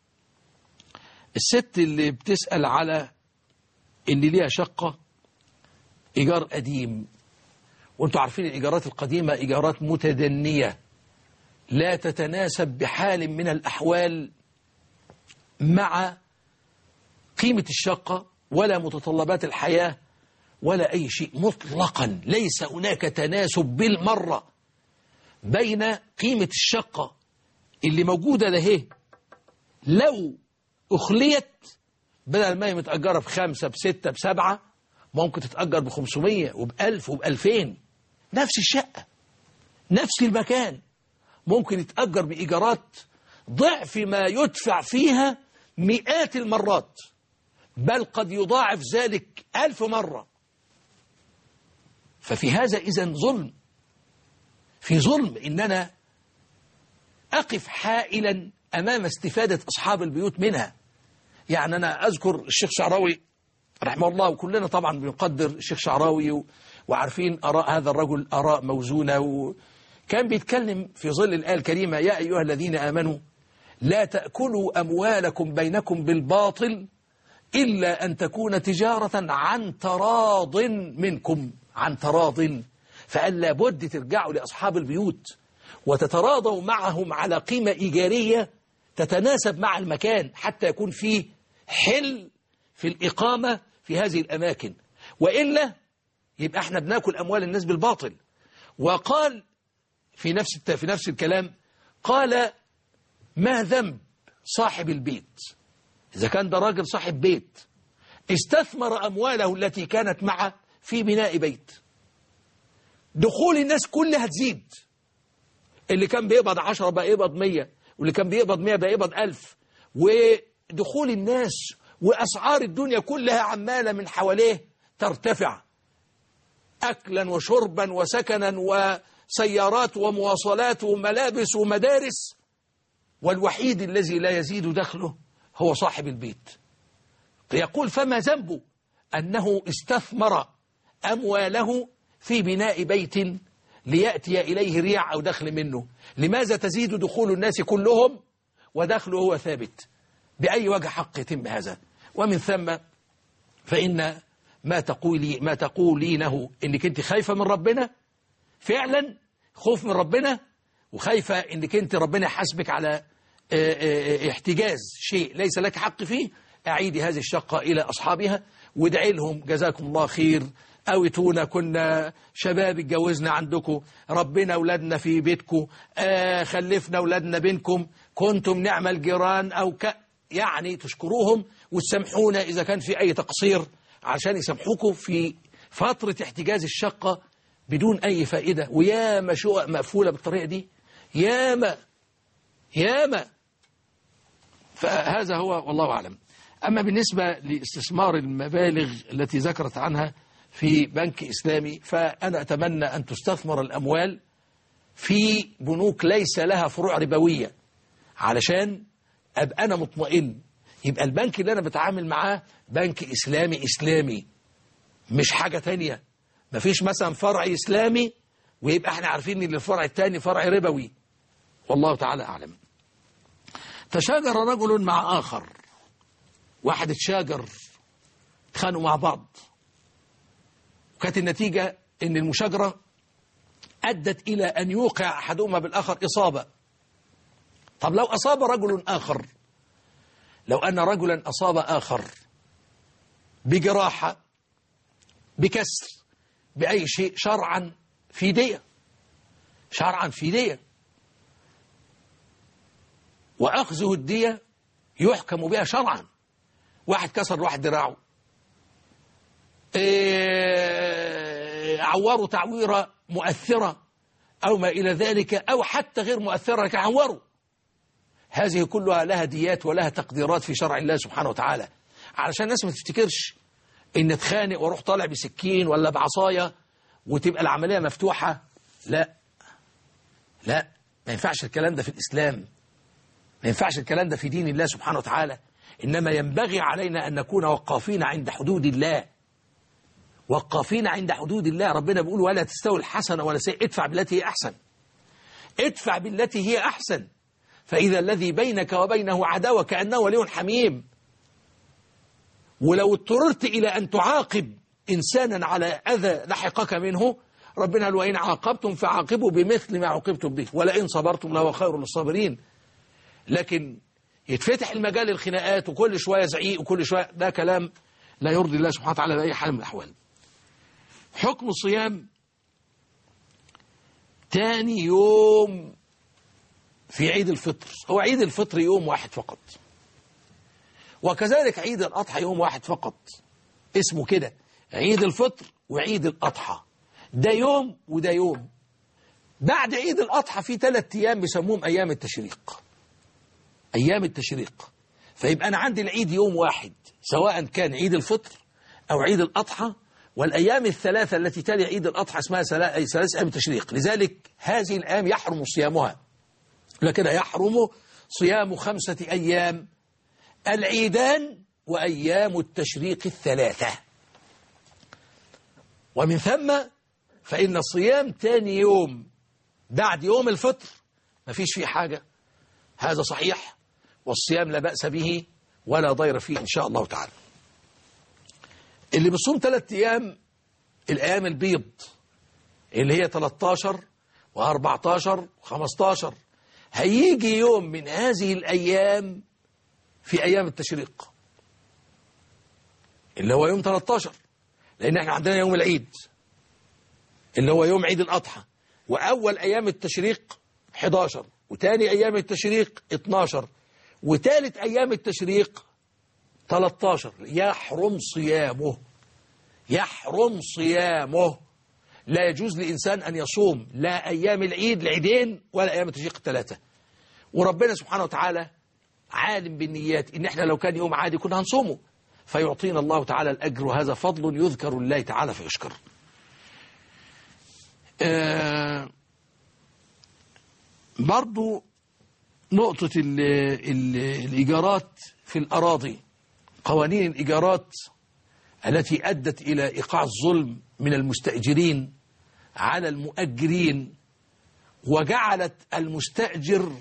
الست اللي بتسأل على اللي ليها شقة إيجار قديم وانتوا عارفين الإيجارات القديمة إيجارات متدنية لا تتناسب بحال من الأحوال مع قيمة الشقة ولا متطلبات الحياة ولا أي شيء مطلقا ليس هناك تناسب بالمرة بين قيمة الشقة اللي موجودة ده لو أخليت بدل ما هي متأجرة بخمسة بستة بسبعة ممكن تتأجر بخمسمية وبألف وبألفين نفس الشقة نفس المكان ممكن يتأجر بإيجارات ضعف ما يدفع فيها مئات المرات بل قد يضاعف ذلك ألف مرة ففي هذا إذن ظلم في ظلم إننا أقف حائلا أمام استفادة أصحاب البيوت منها يعني أنا أذكر الشيخ شعراوي رحمه الله وكلنا طبعا بنقدر الشيخ شعراوي وعارفين أراء هذا الرجل أراء موزونة وكان بيتكلم في ظل الآية الكريمة يا أيها الذين آمنوا لا تأكلوا أموالكم بينكم بالباطل إلا أن تكون تجارة عن تراض منكم عن تراض فقال لابد ترجعوا لأصحاب البيوت وتتراضوا معهم على قيمة إيجارية تتناسب مع المكان حتى يكون فيه حل في الإقامة في هذه الأماكن وإلا يبقى احنا بناكل أموال الناس بالباطل وقال في نفس في نفس الكلام قال ما ذنب صاحب البيت إذا كان ده راجل صاحب بيت استثمر أمواله التي كانت معه في بناء بيت دخول الناس كلها تزيد اللي كان بيقبض عشرة بقى يقبض مية واللي كان بيقبض مية بقى يقبض ألف ودخول الناس وأسعار الدنيا كلها عمالة من حواليه ترتفع أكلا وشربا وسكنا وسيارات ومواصلات وملابس ومدارس والوحيد الذي لا يزيد دخله هو صاحب البيت يقول فما ذنبه أنه استثمر أمواله في بناء بيت ليأتي إليه ريع أو دخل منه لماذا تزيد دخول الناس كلهم ودخله هو ثابت بأي وجه حق يتم هذا ومن ثم فإن ما تقولي ما تقولينه إنك أنت خايفة من ربنا فعلا خوف من ربنا وخايفة إنك أنت ربنا يحاسبك على احتجاز شيء ليس لك حق فيه أعيدي هذه الشقة إلى أصحابها وادعي لهم جزاكم الله خير أويتونا كنا شباب اتجوزنا عندكم ربنا أولادنا في بيتكم آه خلفنا أولادنا بينكم كنتم نعم الجيران أو ك يعني تشكروهم وتسامحونا إذا كان في أي تقصير عشان يسامحوكم في فترة احتجاز الشقة بدون أي فائدة وياما شقق مقفولة بالطريقة دي ياما ياما فهذا هو والله أعلم أما بالنسبة لاستثمار المبالغ التي ذكرت عنها في بنك إسلامي فأنا أتمنى أن تستثمر الأموال في بنوك ليس لها فروع ربوية علشان أبقى أنا مطمئن يبقى البنك اللي أنا بتعامل معاه بنك إسلامي إسلامي مش حاجة تانية مفيش مثلا فرع إسلامي ويبقى احنا عارفين ان الفرع التاني فرع ربوي والله تعالى أعلم تشاجر رجل مع آخر واحد اتشاجر اتخانقوا مع بعض وكانت النتيجة ان المشاجرة أدت إلى أن يوقع أحدهما بالآخر إصابة طب لو أصاب رجل آخر لو أن رجلا أصاب آخر بجراحة بكسر بأي شيء شرعا في دية شرعا في دية وأخذه الدية يحكم بها شرعا واحد كسر واحد دراعه إيه عوره تعويرة مؤثرة أو ما إلى ذلك أو حتى غير مؤثرة لكن عوره هذه كلها لها ديات ولها تقديرات في شرع الله سبحانه وتعالى علشان الناس ما تفتكرش ان اتخانق واروح طالع بسكين ولا بعصاية وتبقى العملية مفتوحة لا لا ما ينفعش الكلام ده في الإسلام ما ينفعش الكلام ده في دين الله سبحانه وتعالى إنما ينبغي علينا أن نكون وقافين عند حدود الله وقافين عند حدود الله ربنا بيقول ولا تستوي الحسنة ولا سيء ادفع بالتي هي أحسن ادفع بالتي هي أحسن فإذا الذي بينك وبينه عداوة كأنه ولي حميم ولو اضطررت إلى أن تعاقب إنسانا على أذى لحقك منه ربنا قال وإن عاقبتم فعاقبوا بمثل ما عوقبتم به ولئن صبرتم لهو خير للصابرين لكن يتفتح المجال للخناقات وكل شوية زعيق وكل شوية ده كلام لا يرضي الله سبحانه وتعالى بأي حال من الأحوال حكم الصيام تاني يوم في عيد الفطر هو عيد الفطر يوم واحد فقط وكذلك عيد الأضحى يوم واحد فقط اسمه كده عيد الفطر وعيد الأضحى ده يوم وده يوم بعد عيد الأضحى في ثلاث أيام بيسموهم أيام التشريق أيام التشريق فيبقى أنا عندي العيد يوم واحد سواء كان عيد الفطر أو عيد الأضحى والأيام الثلاثة التي تلي عيد الأضحى اسمها ثلاث أيام التشريق لذلك هذه الأيام يحرم صيامها لكن يحرم صيام خمسة أيام العيدان وأيام التشريق الثلاثة ومن ثم فإن الصيام تاني يوم بعد يوم الفطر ما فيش فيه حاجة هذا صحيح والصيام لا بأس به ولا ضير فيه إن شاء الله تعالى اللي بيصوم ثلاث أيام الأيام البيض اللي هي 13 و14 و15 هيجي يوم من هذه الأيام في أيام التشريق اللي هو يوم 13 لأن احنا عندنا يوم العيد اللي هو يوم عيد الأضحى وأول أيام التشريق 11 وتاني أيام التشريق 12 وتالت أيام التشريق 13 يحرم صيامه يحرم صيامه لا يجوز لإنسان أن يصوم لا أيام العيد العيدين ولا أيام التشريق الثلاثة وربنا سبحانه وتعالى عالم بالنيات إن إحنا لو كان يوم عادي كنا هنصومه فيعطينا الله تعالى الأجر وهذا فضل يذكر الله تعالى فيشكر آه برضو نقطة ال ال الإيجارات في الأراضي قوانين الإيجارات التي أدت إلى إيقاع الظلم من المستأجرين على المؤجرين وجعلت المستأجر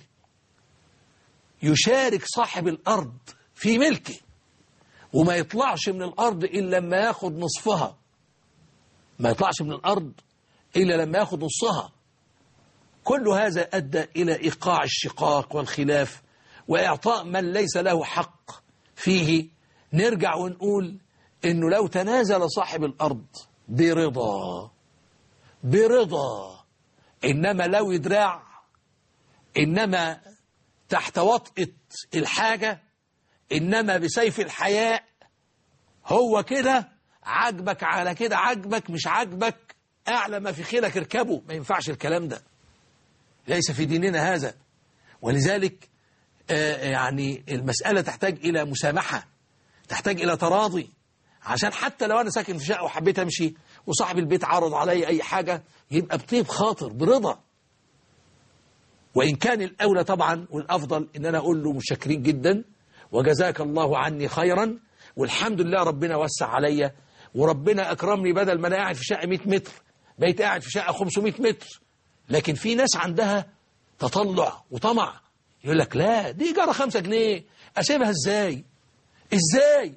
يشارك صاحب الأرض في ملكه وما يطلعش من الأرض إلا لما ياخد نصفها ما يطلعش من الأرض إلا لما ياخد نصها كل هذا أدى إلى إيقاع الشقاق والخلاف وإعطاء من ليس له حق فيه نرجع ونقول إنه لو تنازل صاحب الأرض برضا برضا إنما لو يدراع إنما تحت وطئة الحاجة إنما بسيف الحياء هو كده عجبك على كده عجبك مش عجبك أعلى ما في خيلك اركبه ما ينفعش الكلام ده ليس في ديننا هذا ولذلك آه يعني المسألة تحتاج إلى مسامحة تحتاج إلى تراضي عشان حتى لو أنا ساكن في شقة وحبيت أمشي وصاحب البيت عرض علي أي حاجة يبقى بطيب خاطر برضا وإن كان الأولى طبعا والأفضل إن أنا أقول له مشكرين جدا وجزاك الله عني خيرا والحمد لله ربنا وسع عليا وربنا أكرمني بدل ما أنا قاعد في شقة 100 متر بقيت قاعد في شقة 500 متر لكن في ناس عندها تطلع وطمع يقول لك لا دي إيجارة 5 جنيه أسيبها إزاي ازاي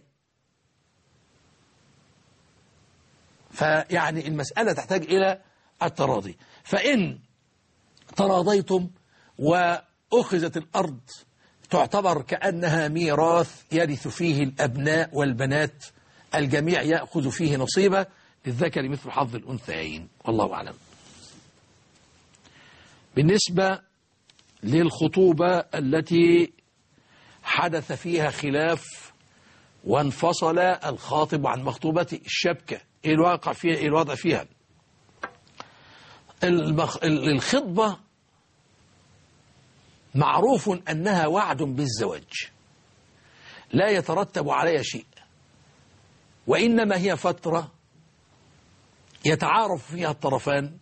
فيعني المسألة تحتاج إلى التراضي فإن تراضيتم وأخذت الأرض تعتبر كأنها ميراث يرث فيه الأبناء والبنات الجميع يأخذ فيه نصيبه للذكر مثل حظ الأنثيين والله أعلم بالنسبة للخطوبة التي حدث فيها خلاف وانفصل الخاطب عن مخطوبته الشبكة ايه الواقع فيها ايه الوضع فيها المخ... الخطبة معروف أنها وعد بالزواج لا يترتب عليها شيء وإنما هي فترة يتعارف فيها الطرفان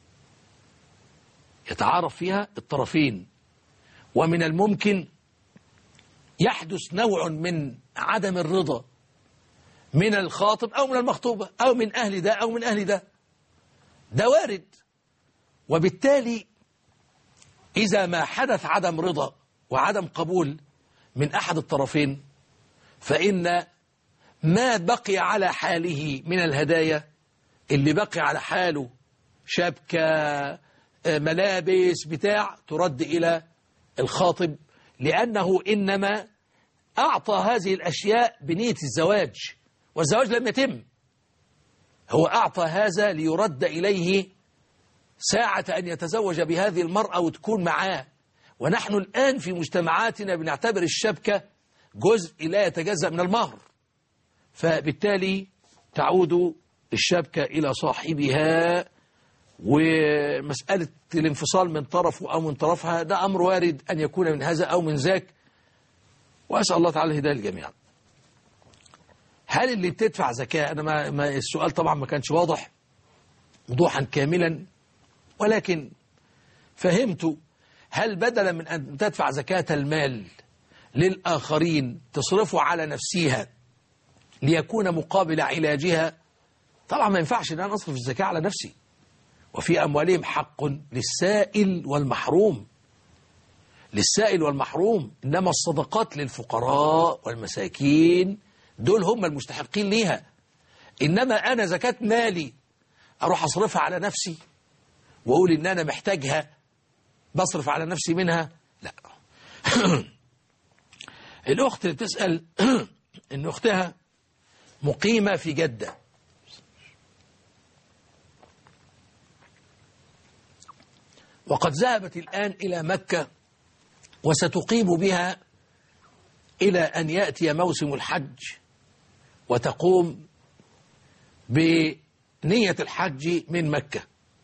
يتعارف فيها الطرفين ومن الممكن يحدث نوع من عدم الرضا من الخاطب أو من المخطوبة أو من أهل ده أو من أهل ده ده وارد وبالتالي إذا ما حدث عدم رضا وعدم قبول من أحد الطرفين فإن ما بقي على حاله من الهدايا اللي بقي على حاله شبكة ملابس بتاع ترد إلى الخاطب لأنه إنما أعطى هذه الأشياء بنية الزواج والزواج لم يتم هو أعطى هذا ليرد إليه ساعة أن يتزوج بهذه المرأة وتكون معاه ونحن الآن في مجتمعاتنا بنعتبر الشبكة جزء لا يتجزأ من المهر فبالتالي تعود الشبكة إلى صاحبها ومسألة الانفصال من طرفه أو من طرفها ده أمر وارد أن يكون من هذا أو من ذاك وأسأل الله تعالى الهداية للجميع هل اللي بتدفع زكاة أنا ما, ما السؤال طبعا ما كانش واضح وضوحا كاملا ولكن فهمت هل بدلا من أن تدفع زكاة المال للآخرين تصرفه على نفسها ليكون مقابل علاجها طبعا ما ينفعش ان انا اصرف الزكاة على نفسي وفي أموالهم حق للسائل والمحروم للسائل والمحروم إنما الصدقات للفقراء والمساكين دول هم المستحقين ليها إنما أنا زكاة مالي أروح أصرفها على نفسي وأقول إن أنا محتاجها بصرف على نفسي منها لا الأخت اللي بتسأل إن أختها مقيمة في جدة وقد ذهبت الآن إلى مكة وستقيم بها إلى أن يأتي موسم الحج وتقوم بنية الحج من مكة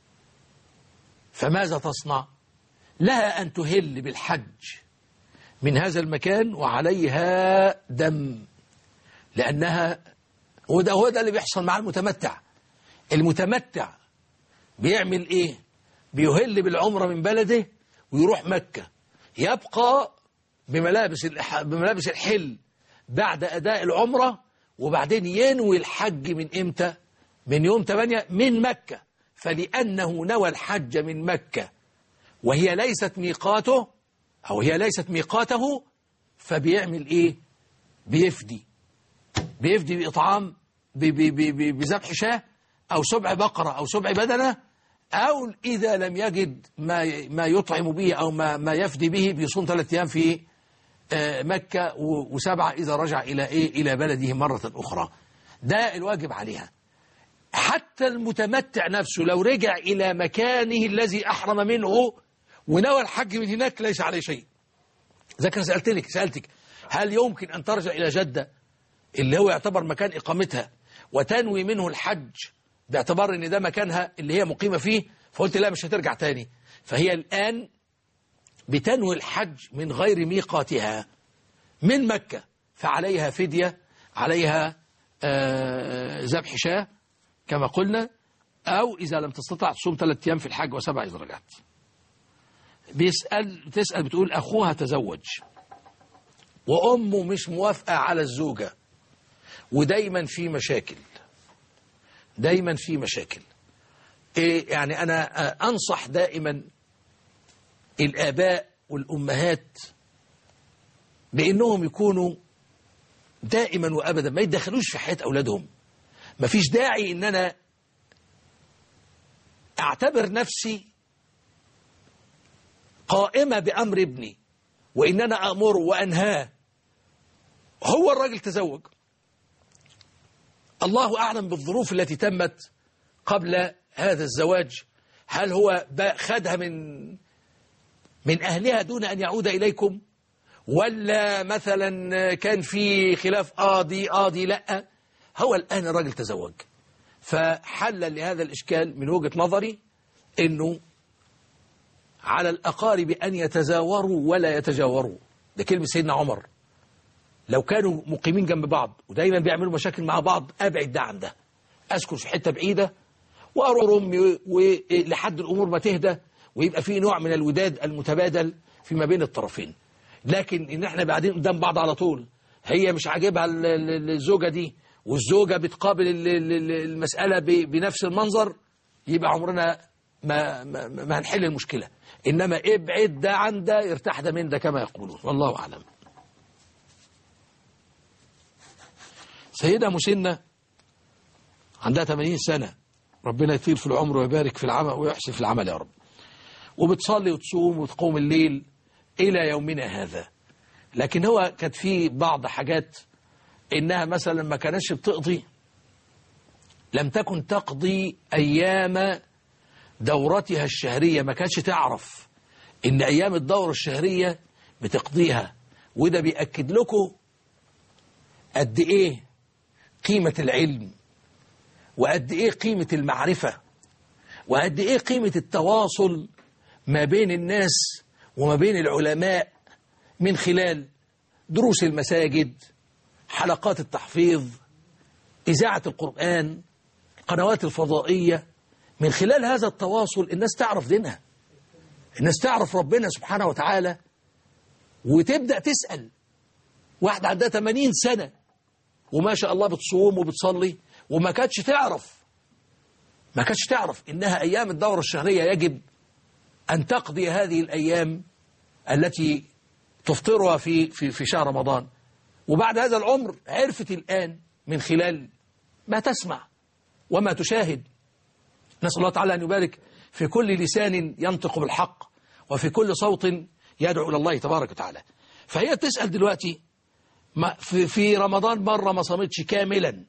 فماذا تصنع؟ لها أن تهل بالحج من هذا المكان وعليها دم لأنها وده هو ده اللي بيحصل مع المتمتع المتمتع بيعمل إيه؟ بيهل بالعمرة من بلده ويروح مكة يبقى بملابس بملابس الحل بعد أداء العمرة وبعدين ينوي الحج من إمتى من يوم 8 من مكة فلأنه نوى الحج من مكة وهي ليست ميقاته أو هي ليست ميقاته فبيعمل إيه بيفدي بيفدي بإطعام بذبح شاه أو سبع بقرة أو سبع بدنة أو إذا لم يجد ما ما يطعم به أو ما ما يفدي به بيصوم ثلاثة أيام في مكة وسبعة إذا رجع إلى إيه إلى بلده مرة أخرى ده الواجب عليها حتى المتمتع نفسه لو رجع إلى مكانه الذي أحرم منه ونوى الحج من هناك ليس عليه شيء ذاك أنا سألتك سألتك هل يمكن أن ترجع إلى جدة اللي هو يعتبر مكان إقامتها وتنوي منه الحج باعتبار ان ده مكانها اللي هي مقيمة فيه فقلت لا مش هترجع تاني فهي الآن بتنوي الحج من غير ميقاتها من مكة فعليها فدية عليها ذبح آه شاه كما قلنا أو إذا لم تستطع تصوم ثلاثة أيام في الحج وسبع إذا رجعت بيسأل تسأل بتقول أخوها تزوج وأمه مش موافقة على الزوجة ودايما في مشاكل دايما في مشاكل إيه يعني أنا أنصح دائما الآباء والأمهات بأنهم يكونوا دائما وأبدا ما يتدخلوش في حياة أولادهم ما فيش داعي إن أنا أعتبر نفسي قائمة بأمر ابني وإن أنا أمره وأنهاه هو الراجل تزوج الله أعلم بالظروف التي تمت قبل هذا الزواج هل هو خدها من من أهلها دون أن يعود إليكم ولا مثلا كان في خلاف قاضي قاضي لا هو الآن الراجل تزوج فحل لهذا الإشكال من وجهة نظري أنه على الأقارب أن يتزاوروا ولا يتجاوروا ده كلمة سيدنا عمر لو كانوا مقيمين جنب بعض ودايما بيعملوا مشاكل مع بعض أبعد ده عن ده أسكن في حتة بعيدة وأروح أمي ولحد الأمور ما تهدى ويبقى في نوع من الوداد المتبادل فيما بين الطرفين لكن إن احنا بعدين قدام بعض على طول هي مش عاجبها الزوجة دي والزوجة بتقابل المسألة بنفس المنظر يبقى عمرنا ما, ما, ما هنحل المشكلة إنما ابعد ده عن ده ارتاح ده من ده كما يقولون والله أعلم سيدة مسنة عندها 80 سنة ربنا يطيل في العمر ويبارك في العمل ويحسن في العمل يا رب وبتصلي وتصوم وتقوم الليل إلى يومنا هذا لكن هو كانت في بعض حاجات إنها مثلا ما كانتش بتقضي لم تكن تقضي أيام دورتها الشهرية ما كانتش تعرف إن أيام الدورة الشهرية بتقضيها وده بيأكد لكم قد إيه قيمة العلم وقد إيه قيمة المعرفة وقد إيه قيمة التواصل ما بين الناس وما بين العلماء من خلال دروس المساجد حلقات التحفيظ إذاعة القرآن القنوات الفضائية من خلال هذا التواصل الناس تعرف دينها الناس تعرف ربنا سبحانه وتعالى وتبدأ تسأل واحد عندها 80 سنة وما شاء الله بتصوم وبتصلي وما كانتش تعرف ما كانتش تعرف إنها أيام الدورة الشهرية يجب أن تقضي هذه الأيام التي تفطرها في, في, في شهر رمضان وبعد هذا العمر عرفت الآن من خلال ما تسمع وما تشاهد نسأل الله تعالى أن يبارك في كل لسان ينطق بالحق وفي كل صوت يدعو إلى الله تبارك وتعالى فهي تسأل دلوقتي ما في, في رمضان مرة ما صامتش كاملا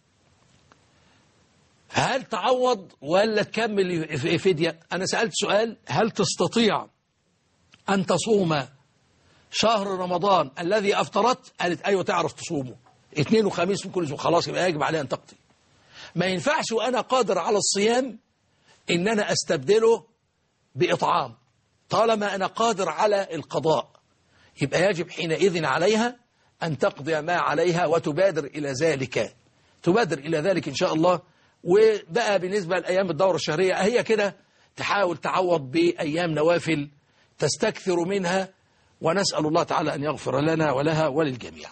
هل تعوض ولا تكمل فدية أنا سألت سؤال هل تستطيع أن تصوم شهر رمضان الذي أفطرت قالت أيوة تعرف تصومه اثنين وخميس من كل اسبوع خلاص يبقى يجب عليها أن تقضي ما ينفعش وأنا قادر على الصيام إن أنا أستبدله بإطعام طالما أنا قادر على القضاء يبقى يجب حينئذ عليها أن تقضي ما عليها وتبادر إلى ذلك تبادر إلى ذلك إن شاء الله وبقى بالنسبة لأيام الدورة الشهرية هي كده تحاول تعوض بأيام نوافل تستكثر منها ونسأل الله تعالى أن يغفر لنا ولها وللجميع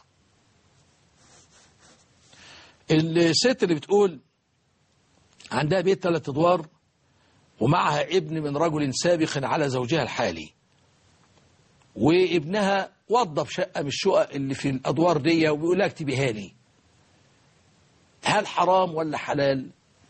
الست اللي بتقول عندها بيت ثلاث أدوار ومعها ابن من رجل سابق على زوجها الحالي وابنها وظف شقة من الشقق اللي في الأدوار دي وبيقول لها اكتبيها لي هل حرام ولا حلال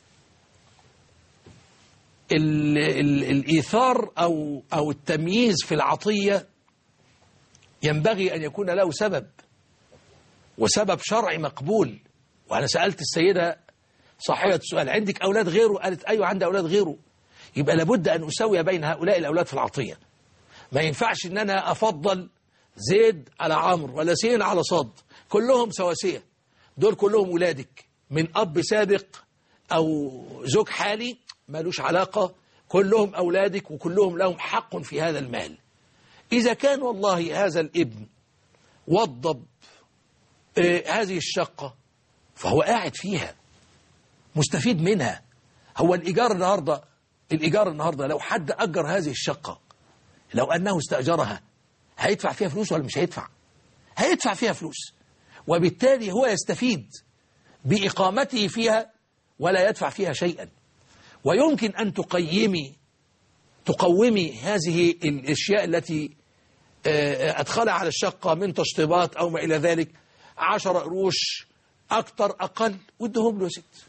ال ال الإيثار أو, أو التمييز في العطية ينبغي أن يكون له سبب وسبب شرعي مقبول وأنا سألت السيدة صاحبة السؤال عندك أولاد غيره قالت أيوة عندي أولاد غيره يبقى لابد أن أسوي بين هؤلاء الأولاد في العطية ما ينفعش أن أنا أفضل زيد على عمرو ولا سين على صاد كلهم سواسية دول كلهم ولادك من أب سابق أو زوج حالي مالوش علاقة كلهم أولادك وكلهم لهم حق في هذا المال إذا كان والله هذا الابن وضب آه هذه الشقة فهو قاعد فيها مستفيد منها هو الإيجار النهاردة الإيجار النهاردة لو حد أجر هذه الشقة لو أنه استأجرها هيدفع فيها فلوس ولا مش هيدفع هيدفع فيها فلوس وبالتالي هو يستفيد بإقامته فيها ولا يدفع فيها شيئا ويمكن أن تقيمي تقومي هذه الأشياء التي أدخلها على الشقة من تشطيبات أو ما إلى ذلك عشر قروش اكتر اقل وادهم له يا ست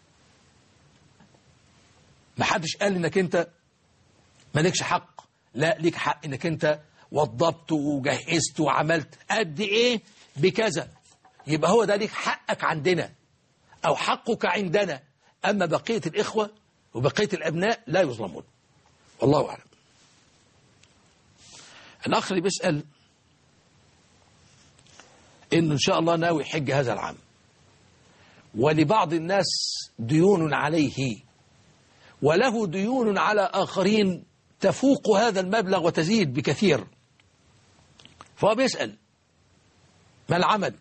ما حدش قال انك انت مالكش حق لا ليك حق انك انت وضبت وجهزت وعملت قد ايه بكذا يبقى هو ده ليك حقك عندنا او حقك عندنا اما بقية الاخوة وبقية الابناء لا يظلمون والله اعلم الاخ اللي بيسأل انه ان شاء الله ناوي يحج هذا العام ولبعض الناس ديون عليه وله ديون على آخرين تفوق هذا المبلغ وتزيد بكثير فهو بيسأل ما العمل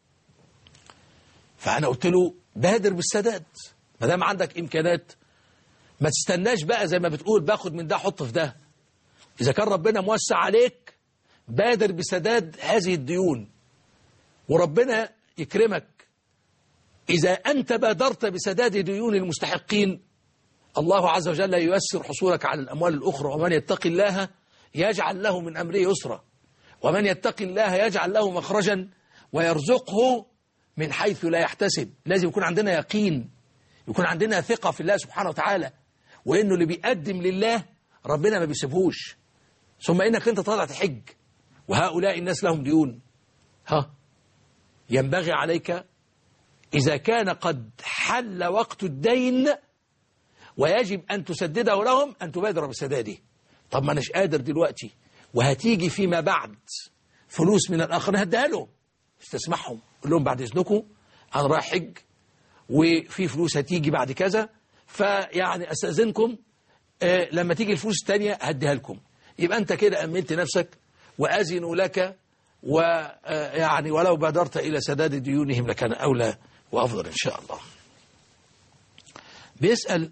فأنا قلت له بادر بالسداد ما دام عندك إمكانات ما تستناش بقى زي ما بتقول باخد من ده احط في ده إذا كان ربنا موسع عليك بادر بسداد هذه الديون وربنا يكرمك إذا أنت بادرت بسداد ديون المستحقين الله عز وجل ييسر حصولك على الأموال الأخرى ومن يتق الله يجعل له من أمره يسرا ومن يتق الله يجعل له مخرجا ويرزقه من حيث لا يحتسب لازم يكون عندنا يقين يكون عندنا ثقة في الله سبحانه وتعالى وإنه اللي بيقدم لله ربنا ما بيسيبهوش ثم إنك أنت طالع تحج وهؤلاء الناس لهم ديون ها ينبغي عليك إذا كان قد حل وقت الدين ويجب أن تسدده لهم أن تبادر بسداده طب ما أناش قادر دلوقتي وهتيجي فيما بعد فلوس من الآخرين هديها لهم استسمحهم قول لهم بعد إذنكم أنا رايح حج وفي فلوس هتيجي بعد كذا فيعني أستأذنكم آه لما تيجي الفلوس الثانية هديها لكم يبقى أنت كده أمنت نفسك وأذنوا لك ويعني ولو بادرت إلى سداد ديونهم لكان أولى وأفضل إن شاء الله بيسأل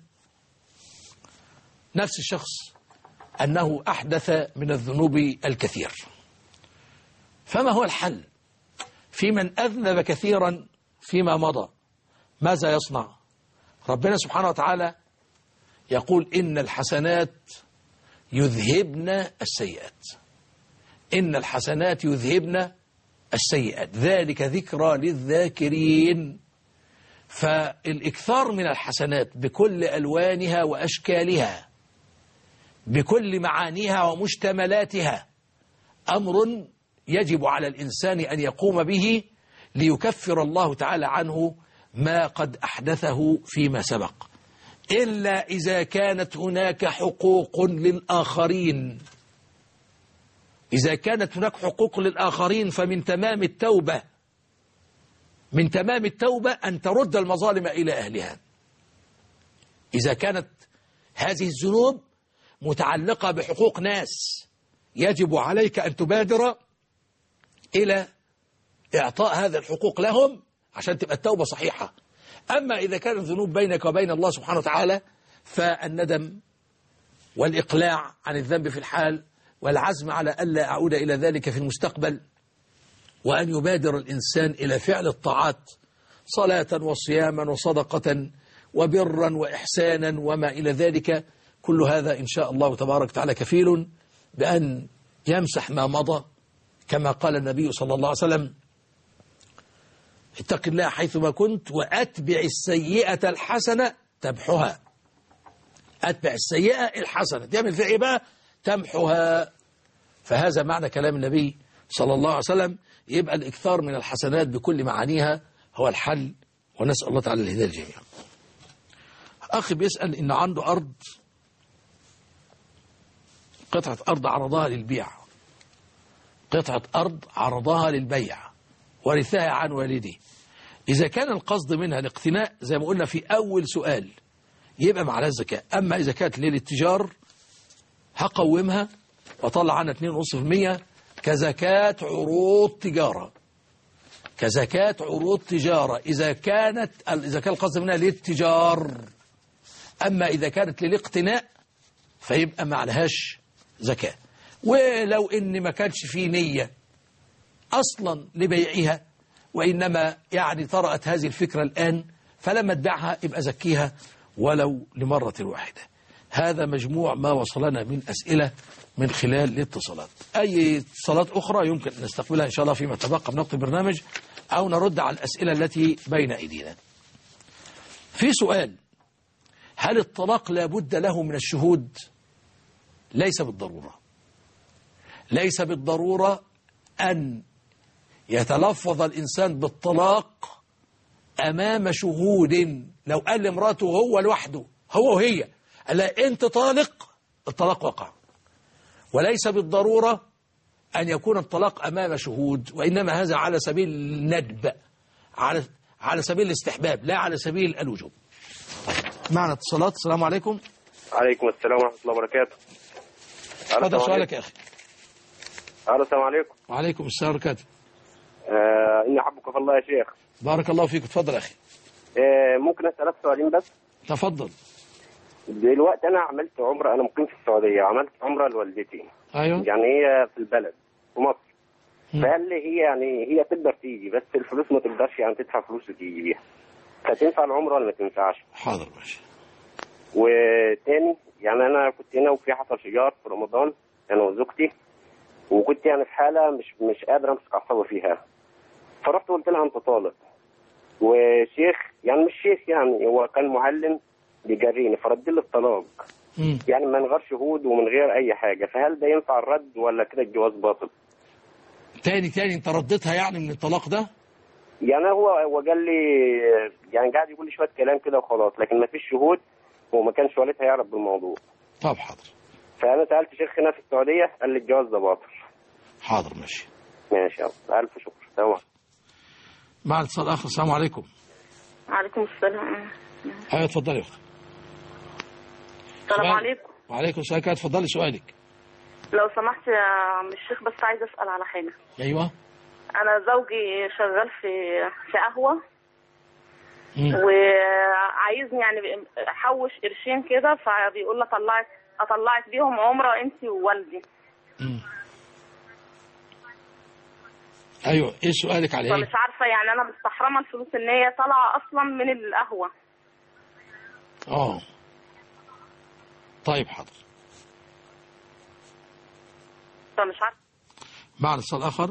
نفس الشخص أنه أحدث من الذنوب الكثير فما هو الحل في من أذنب كثيرا فيما مضى ماذا يصنع ربنا سبحانه وتعالى يقول إن الحسنات يذهبن السيئات إن الحسنات يذهبن السيئات ذلك ذكرى للذاكرين فالإكثار من الحسنات بكل ألوانها وأشكالها بكل معانيها ومشتملاتها أمر يجب على الإنسان أن يقوم به ليكفر الله تعالى عنه ما قد أحدثه فيما سبق إلا إذا كانت هناك حقوق للآخرين إذا كانت هناك حقوق للآخرين فمن تمام التوبة من تمام التوبة أن ترد المظالم إلى أهلها إذا كانت هذه الذنوب متعلقة بحقوق ناس يجب عليك أن تبادر إلى إعطاء هذا الحقوق لهم عشان تبقى التوبة صحيحة أما إذا كانت الذنوب بينك وبين الله سبحانه وتعالى فالندم والإقلاع عن الذنب في الحال والعزم على ألا أعود إلى ذلك في المستقبل وأن يبادر الإنسان إلى فعل الطاعات صلاة وصياما وصدقة وبرا وإحسانا وما إلى ذلك كل هذا إن شاء الله تبارك وتعالى كفيل بأن يمسح ما مضى كما قال النبي صلى الله عليه وسلم اتق الله حيثما كنت وأتبع السيئة الحسنة تمحها أتبع السيئة الحسنة تعمل فيها إيه بقى تمحها فهذا معنى كلام النبي صلى الله عليه وسلم يبقى الإكثار من الحسنات بكل معانيها هو الحل ونسأل الله تعالى الهداية الجميع أخي بيسأل إن عنده أرض قطعة أرض عرضها للبيع قطعة أرض عرضها للبيع ورثها عن والده إذا كان القصد منها الاقتناء زي ما قلنا في أول سؤال يبقى معلها الزكاة أما إذا كانت للاتجار هقومها وطلع عنها 2.5% كزكاة عروض تجارة كزكاة عروض تجارة إذا كانت إذا كان القصد منها للتجار أما إذا كانت للاقتناء فيبقى ما عليهاش زكاة ولو إن ما كانش فيه نية أصلا لبيعها وإنما يعني طرأت هذه الفكرة الآن فلما تبيعها يبقى زكيها ولو لمرة واحدة هذا مجموع ما وصلنا من أسئلة من خلال الاتصالات أي اتصالات أخرى يمكن أن نستقبلها إن شاء الله فيما تبقى من وقت البرنامج أو نرد على الأسئلة التي بين أيدينا في سؤال هل الطلاق لابد له من الشهود ليس بالضرورة ليس بالضرورة أن يتلفظ الإنسان بالطلاق أمام شهود لو قال لامراته هو لوحده هو وهي قال لها أنت طالق الطلاق وقع وليس بالضرورة أن يكون الطلاق أمام شهود وإنما هذا على سبيل الندب على على سبيل الاستحباب لا على سبيل الوجوب معنا اتصالات السلام عليكم
عليكم السلام ورحمة الله وبركاته
تفضل سؤالك يا أخي
أهلا السلام عليكم
وعليكم السلام وبركاته
آه إني أحبك في الله يا شيخ
بارك الله فيك اتفضل يا أخي
آه ممكن أسألك سؤالين بس
تفضل
دلوقتي أنا عملت عمرة أنا مقيم في السعودية عملت عمرة لوالدتي
أيوه
يعني هي في البلد في مصر فقال لي هي يعني هي تقدر تيجي بس الفلوس ما تقدرش يعني تدفع فلوس وتيجي بيها فتنفع العمرة ولا ما تنفعش؟
حاضر ماشي
وتاني يعني انا كنت هنا وفي حصل شجار في رمضان انا وزوجتي وكنت يعني في حاله مش مش قادر امسك اعصابي فيها فرحت قلت لها انت طالق وشيخ يعني مش شيخ يعني هو كان معلم بيجريني فرد لي الطلاق يعني من غير شهود ومن غير اي حاجه فهل ده ينفع الرد ولا كده الجواز باطل؟
تاني تاني انت رديتها يعني من الطلاق ده
يعني هو هو قال لي يعني قاعد يقول لي شويه كلام كده وخلاص لكن ما فيش شهود وما كانش والدها يعرف بالموضوع
طب حاضر
فانا سالت شيخ هنا في السعوديه قال لي الجواز ده باطل
حاضر ماشي
ماشي يلا الف شكر تمام
مع اتصال اخر السلام عليكم
عليكم السلام
ايوه اتفضلي يا اختي
السلام
سؤال.
عليكم
وعليكم السلام كده اتفضلي سؤالك
لو سمحت يا عم الشيخ بس عايز اسال على حاجه
ايوه
انا زوجي شغال في في قهوه
مم.
وعايزني يعني احوش قرشين كده فبيقول لي اطلعك اطلعك بيهم عمره انت ووالدي
ايوه ايه سؤالك على ايه
فمش عارفه يعني انا مستحرمه الفلوس ان هي طالعه اصلا من القهوه
اه طيب حاضر
فمش عارفه
مع اتصال اخر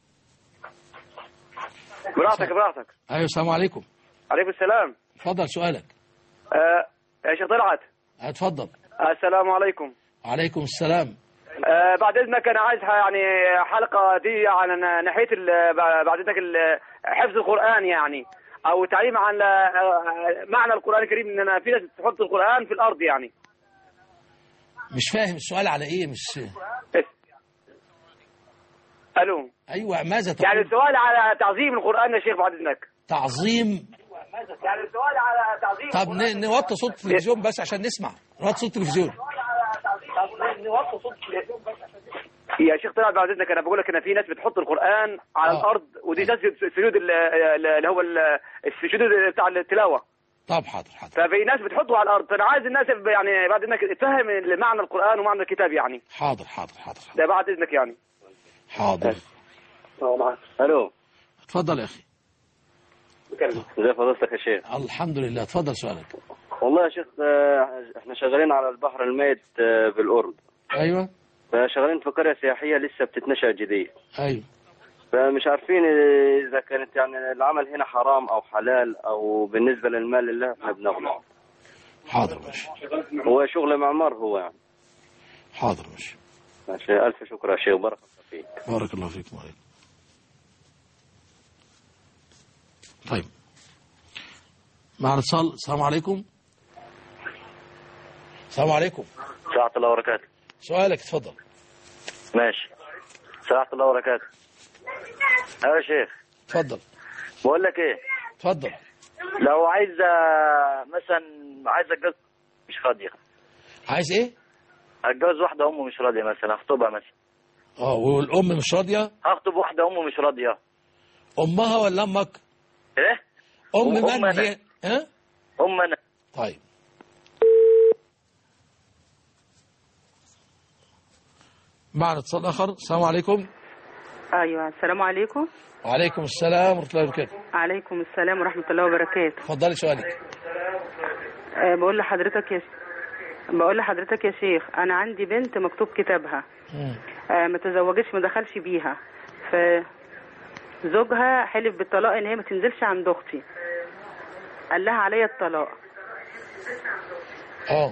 براحتك براحتك
ايوه السلام عليكم
عليكم السلام
اتفضل سؤالك
آه يا شيخ طلعت
اتفضل
آه السلام عليكم
وعليكم السلام
آه بعد اذنك انا عايز يعني حلقه دي عن ناحيه ال- بعد اذنك ال- حفظ القران يعني او تعليم عن آه، معنى القران الكريم ان أنا في ناس تحط القران في الارض يعني
مش فاهم السؤال على ايه مش
الو
ايوه ماذا تقول
يعني السؤال على تعظيم القران يا شيخ بعد اذنك
تعظيم
يعني السؤال على تعظيم
طب ن- نوطي صوت التلفزيون بس عشان نسمع نوطي صوت التلفزيون
يا شيخ طلعت بعد اذنك انا بقول لك ان في ناس بتحط القران على
آه.
الارض ودي تسجد سجود ال- ال- اللي هو ال- السجود بتاع التلاوه
طب حاضر حاضر
ففي ناس بتحطه على الارض فانا عايز الناس يعني بعد اذنك تفهم معنى القران ومعنى الكتاب يعني
حاضر حاضر حاضر
ده بعد اذنك يعني
حاضر
الو
اتفضل يا اخي
ازي فضيلتك يا شيخ
الحمد لله اتفضل سؤالك
والله يا شيخ آه، احنا شغالين على البحر الميت آه، بالاردن
ايوه
فشغالين في قريه سياحيه لسه بتتنشأ جديد
ايوه
فمش عارفين اذا كانت يعني العمل هنا حرام او حلال او بالنسبه للمال اللي احنا بناخده
حاضر ماشي
هو شغل معمار هو يعني
حاضر ماشي
ماشي الف شكر يا شيخ بارك الله فيك
بارك الله فيكم وعليكم طيب مع الاتصال السلام عليكم السلام عليكم
ساعة الله وبركاته
سؤالك اتفضل
ماشي ساعة الله وبركاته ايوه يا شيخ
اتفضل
بقول لك ايه
اتفضل
لو عايز آه، مثلا عايز اتجوز مش راضيه
عايز ايه
اتجوز واحده امه مش راضيه مثلا اخطبها مثلا
اه والام مش راضيه
هخطب واحده امه مش راضيه
امها ولا امك
ايه
ام
أم
من
أنا.
هي ها
ام انا
طيب معنا اتصال اخر السلام عليكم
ايوه السلام عليكم
وعليكم السلام ورحمه الله وبركاته
عليكم السلام ورحمه الله وبركاته
اتفضلي سؤالك
أه بقول لحضرتك يا بقول لحضرتك يا شيخ انا عندي بنت مكتوب كتابها
مم.
أه ما تزوجتش ما دخلش بيها ف زوجها حلف بالطلاق ان هي ما تنزلش عند اختي قال لها عليا الطلاق
اه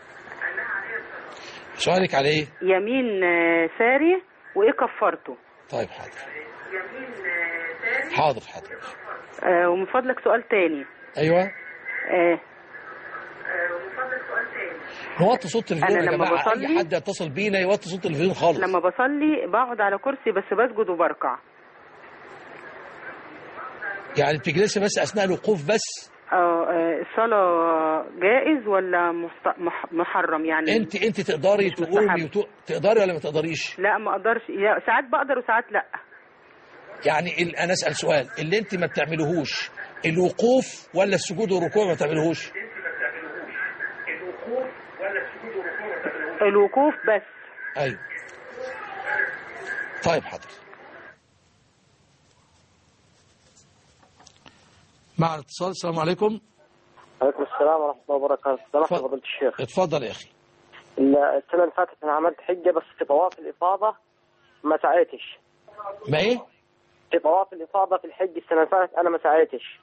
سؤالك على ايه
يمين آه، ساري وايه كفرته
طيب حاضر حاضر حاضر
آه ومن فضلك سؤال تاني
ايوه
آه
نوطي صوت التلفزيون
أنا
يا
لما
جماعه اي
بصلي-
حد يتصل بينا يوطي صوت التلفزيون خالص
لما بصلي بقعد على كرسي بس بسجد وبركع
يعني بتجلسي بس اثناء الوقوف بس
آه آه، الصلاة جائز ولا محت- مح- محرم يعني
انت انت تقدري
مش
تقومي
مستحب.
وتق... تقدري ولا ما تقدريش
لا ما اقدرش يا- ساعات بقدر وساعات لا
يعني ال... انا اسال سؤال اللي انت ما بتعملوهوش الوقوف ولا السجود والركوع ما بتعملوهوش
الوقوف بس
ايوه طيب حاضر مع الاتصال السلام عليكم
عليكم السلام ورحمة الله وبركاته سلام فضيلة الشيخ
اتفضل يا اخي
السنة اللي فاتت أنا عملت حجة بس في طواف الإفاضة ما سعيتش
ما ايه
في طواف الإفاضة في الحج السنة اللي فاتت أنا ما سعيتش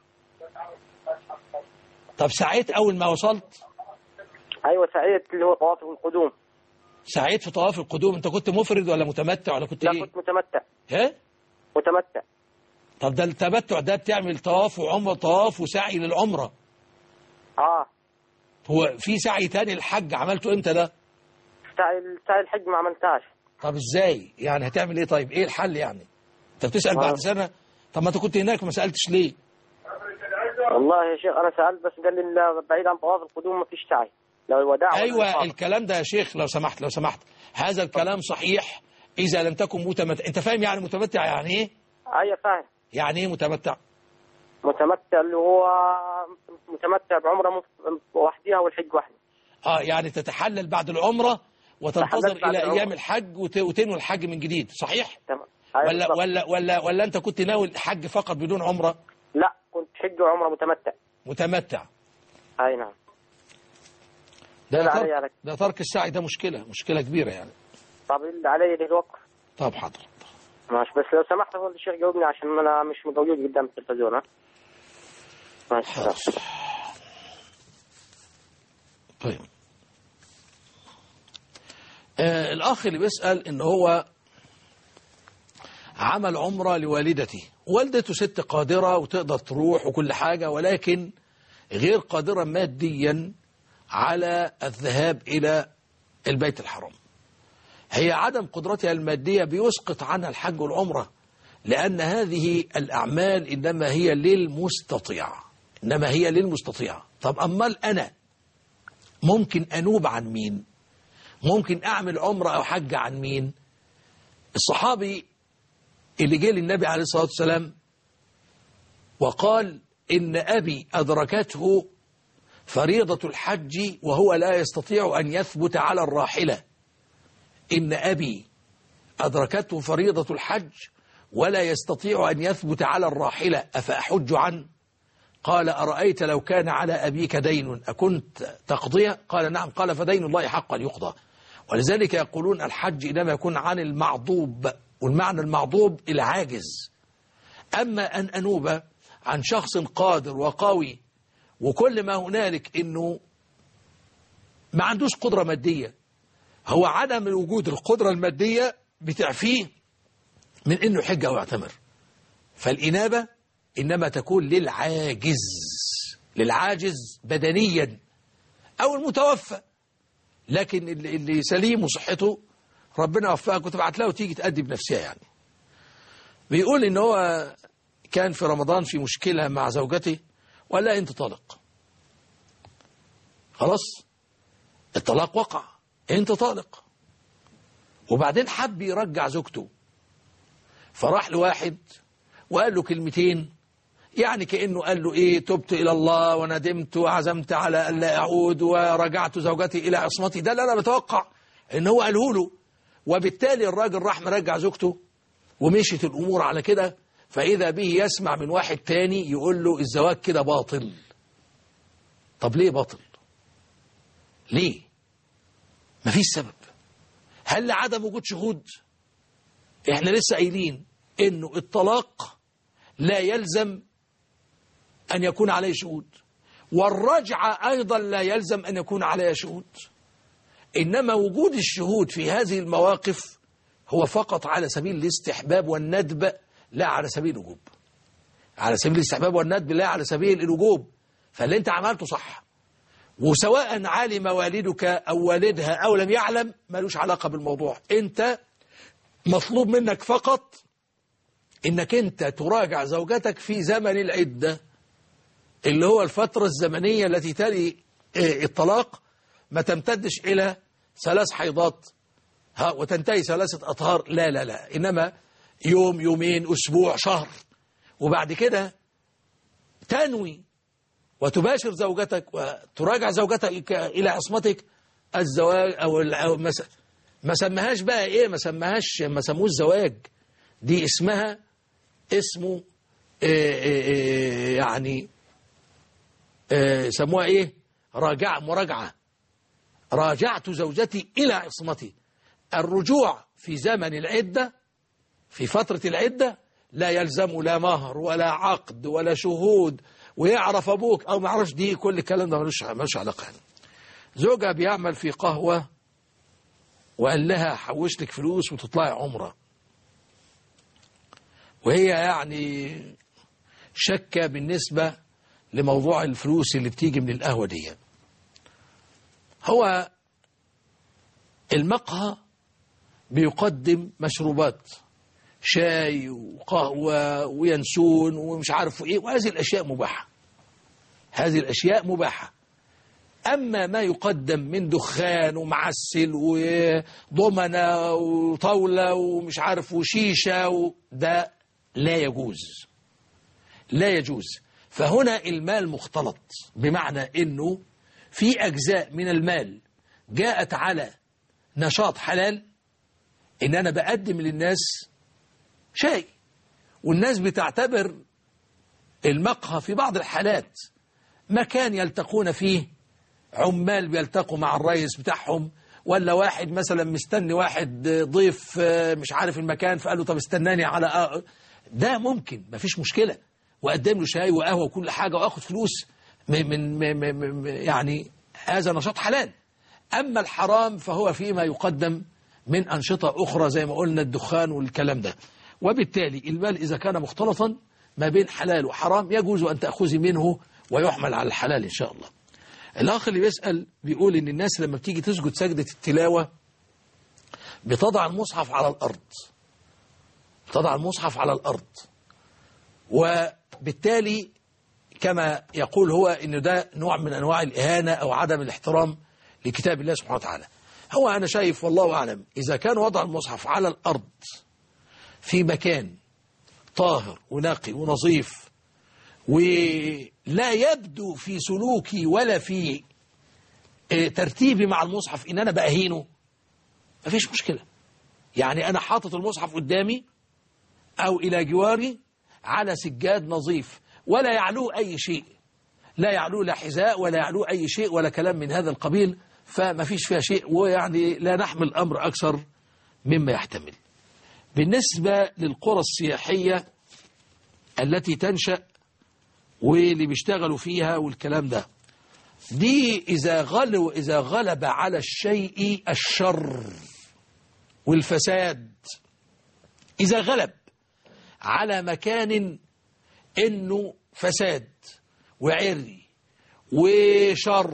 طب سعيت اول ما وصلت
أيوة سعيت اللي هو طواف القدوم
سعيت في طواف القدوم انت كنت مفرد ولا متمتع ولا كنت
لا
ايه
كنت متمتع
ها
متمتع
طب ده التمتع ده بتعمل طواف وعمره طواف وسعي للعمره
اه
هو في سعي تاني للحج عملته امتى ده
سعي سعي الحج ما عملتهاش
طب ازاي يعني هتعمل ايه طيب ايه الحل يعني انت بتسال بعد سنه طب ما انت كنت هناك ما سالتش ليه
والله يا شيخ أنا سألت بس قال لي لا، بعيد عن طواف القدوم ما فيش سعي لو الوداع ولا
ايوه
الإفاضة.
الكلام ده يا شيخ لو سمحت لو سمحت هذا الكلام صحيح اذا لم تكن متمتع انت فاهم يعني متمتع يعني ايه
أيوة فاهم
يعني ايه متمتع
متمتع اللي هو متمتع بعمرة مف- وحدها والحج وحده
اه يعني تتحلل بعد العمره وتنتظر
تحللت بعد
الى
العمرة.
ايام الحج وت- وتنوي الحج من جديد صحيح
تمام أيوة
ولا
بالضبط.
ولا ولا ولا انت كنت ناوي الحج فقط بدون عمره
لا كنت حج وعمرة متمتع
متمتع
أي نعم
ده
لا
ترك,
علي عليك.
ده ترك السعي ده مشكله مشكله كبيره يعني
طب اللي علي ليه الوقف
طب حاضر
ماشي بس لو سمحت فضل الشيخ جاوبني عشان انا مش موجود قدام التلفزيون ها ماشي سلام.
طيب آه الأخ اللي بيسأل إن هو عمل عمرة لوالدته والدته ست قادرة وتقدر تروح وكل حاجة ولكن غير قادرة ماديا على الذهاب إلى البيت الحرام هي عدم قدرتها المادية بيسقط عنها الحج والعمرة لأن هذه الأعمال إنما هي للمستطيع إنما هي للمستطيع طب أمال أنا ممكن أنوب عن مين ممكن أعمل عمرة أو حج عن مين الصحابي اللي جه للنبي عليه الصلاة والسلام وقال إن أبي أدركته فريضة الحج وهو لا يستطيع أن يثبت على الراحلة إن أبي أدركته فريضة الحج ولا يستطيع أن يثبت على الراحلة أفأحج عنه قال أرأيت لو كان على أبيك دين أكنت تقضيه قال نعم قال فدين الله حقا يقضى ولذلك يقولون الحج إنما يكون عن المعضوب والمعنى المعضوب العاجز أما أن أنوب عن شخص قادر وقوي وكل ما هنالك أنه ما عندوش قدرة مادية هو عدم وجود القدرة المادية بتعفيه من أنه حج أو يعتمر فالإنابة إنما تكون للعاجز للعاجز بدنيا أو المتوفى لكن اللي اللي سليم وصحته ربنا وفقك وتبعت له وتيجي تأدي بنفسها يعني بيقول إن هو كان في رمضان في مشكلة مع زوجته وقال لها أنت طالق خلاص الطلاق وقع أنت طالق وبعدين حب يرجع زوجته فراح لواحد وقال له كلمتين يعني كأنه قال له إيه تبت إلى الله وندمت وعزمت على ألا أعود ورجعت زوجتي إلى عصمتي ده اللي أنا بتوقع إن هو قاله له وبالتالي الراجل راح مرجع زوجته ومشيت الأمور على كده فإذا به يسمع من واحد تاني يقول له الزواج كده باطل طب ليه باطل ليه مفيش سبب هل لعدم وجود شهود احنا لسه قايلين انه الطلاق لا يلزم أن يكون عليه شهود والرجعة أيضا لا يلزم أن يكون عليها شهود إنما وجود الشهود في هذه المواقف هو فقط على سبيل الاستحباب والندب لا على سبيل الوجوب على سبيل الاستحباب والندب لا على سبيل الوجوب فاللي انت عملته صح وسواء علم والدك أو والدها أو لم يعلم ملوش علاقة بالموضوع انت مطلوب منك فقط انك انت تراجع زوجتك في زمن العدة اللي هو الفترة الزمنية التي تلي اه، الطلاق ما تمتدش إلى ثلاث حيضات ها وتنتهي ثلاثة أطهار لا لا لا إنما يوم يومين أسبوع شهر وبعد كده تنوي وتباشر زوجتك وتراجع زوجتك إلى عصمتك الزواج أو ال- أو ما س- ما سمهاش بقى إيه ما سمهاش ما سموش زواج دي اسمها اسمه إيه إيه إيه يعني إيه سموها إيه راجع مراجعة راجعت زوجتي إلى عصمتي الرجوع في زمن العدة في فترة العدة لا يلزم لا مهر ولا عقد ولا شهود ويعرف أبوك أو ما يعرفش دي كل الكلام ده ملوش ملوش علاقة يعني. زوجها بيعمل في قهوة وقال لها حوش لك فلوس وتطلعي عمرة وهي يعني شكة بالنسبة لموضوع الفلوس اللي بتيجي من القهوة دي هو المقهى بيقدم مشروبات شاي وقهوة وينسون ومش عارف ايه وهذه الأشياء مباحة هذه الأشياء مباحة أما ما يقدم من دخان ومعسل وضمنة وطاولة ومش عارف وشيشة و- ده لا يجوز لا يجوز فهنا المال مختلط بمعنى أنه في أجزاء من المال جاءت على نشاط حلال إن أنا بقدم للناس شيء والناس بتعتبر المقهى في بعض الحالات مكان يلتقون فيه عمال بيلتقوا مع الرئيس بتاعهم ولا واحد مثلا مستني واحد ضيف آه، مش عارف المكان فقال له طب استناني على آه، ده ممكن مفيش مشكلة وأقدم له شاي وقهوة وكل حاجة وأخد فلوس من, من, من, من, من يعني هذا نشاط حلال أما الحرام فهو فيما يقدم من أنشطة أخرى زي ما قلنا الدخان والكلام ده وبالتالي المال إذا كان مختلطا ما بين حلال وحرام يجوز أن تأخذي منه ويحمل على الحلال إن شاء الله الأخ اللي بيسأل بيقول إن الناس لما بتيجي تسجد سجدة التلاوة بتضع المصحف على الأرض تضع المصحف على الأرض وبالتالي كما يقول هو إن ده نوع من أنواع الإهانة أو عدم الاحترام لكتاب الله سبحانه وتعالى هو أنا شايف والله أعلم إذا كان وضع المصحف على الأرض في مكان طاهر ونقي ونظيف ولا يبدو في سلوكي ولا في آه، ترتيبي مع المصحف إن أنا بأهينه مفيش مشكلة يعني أنا حاطط المصحف قدامي أو إلى جواري على سجاد نظيف ولا يعلوه أي شيء لا يعلوه لا حذاء ولا يعلوه أي شيء ولا كلام من هذا القبيل فما فيش فيها شيء ويعني لا نحمل الأمر أكثر مما يحتمل بالنسبة للقرى السياحية التي تنشأ واللي بيشتغلوا فيها والكلام ده دي إذا غلو إذا غلب على الشيء الشر والفساد إذا غلب على مكان إنه فساد وعري وشر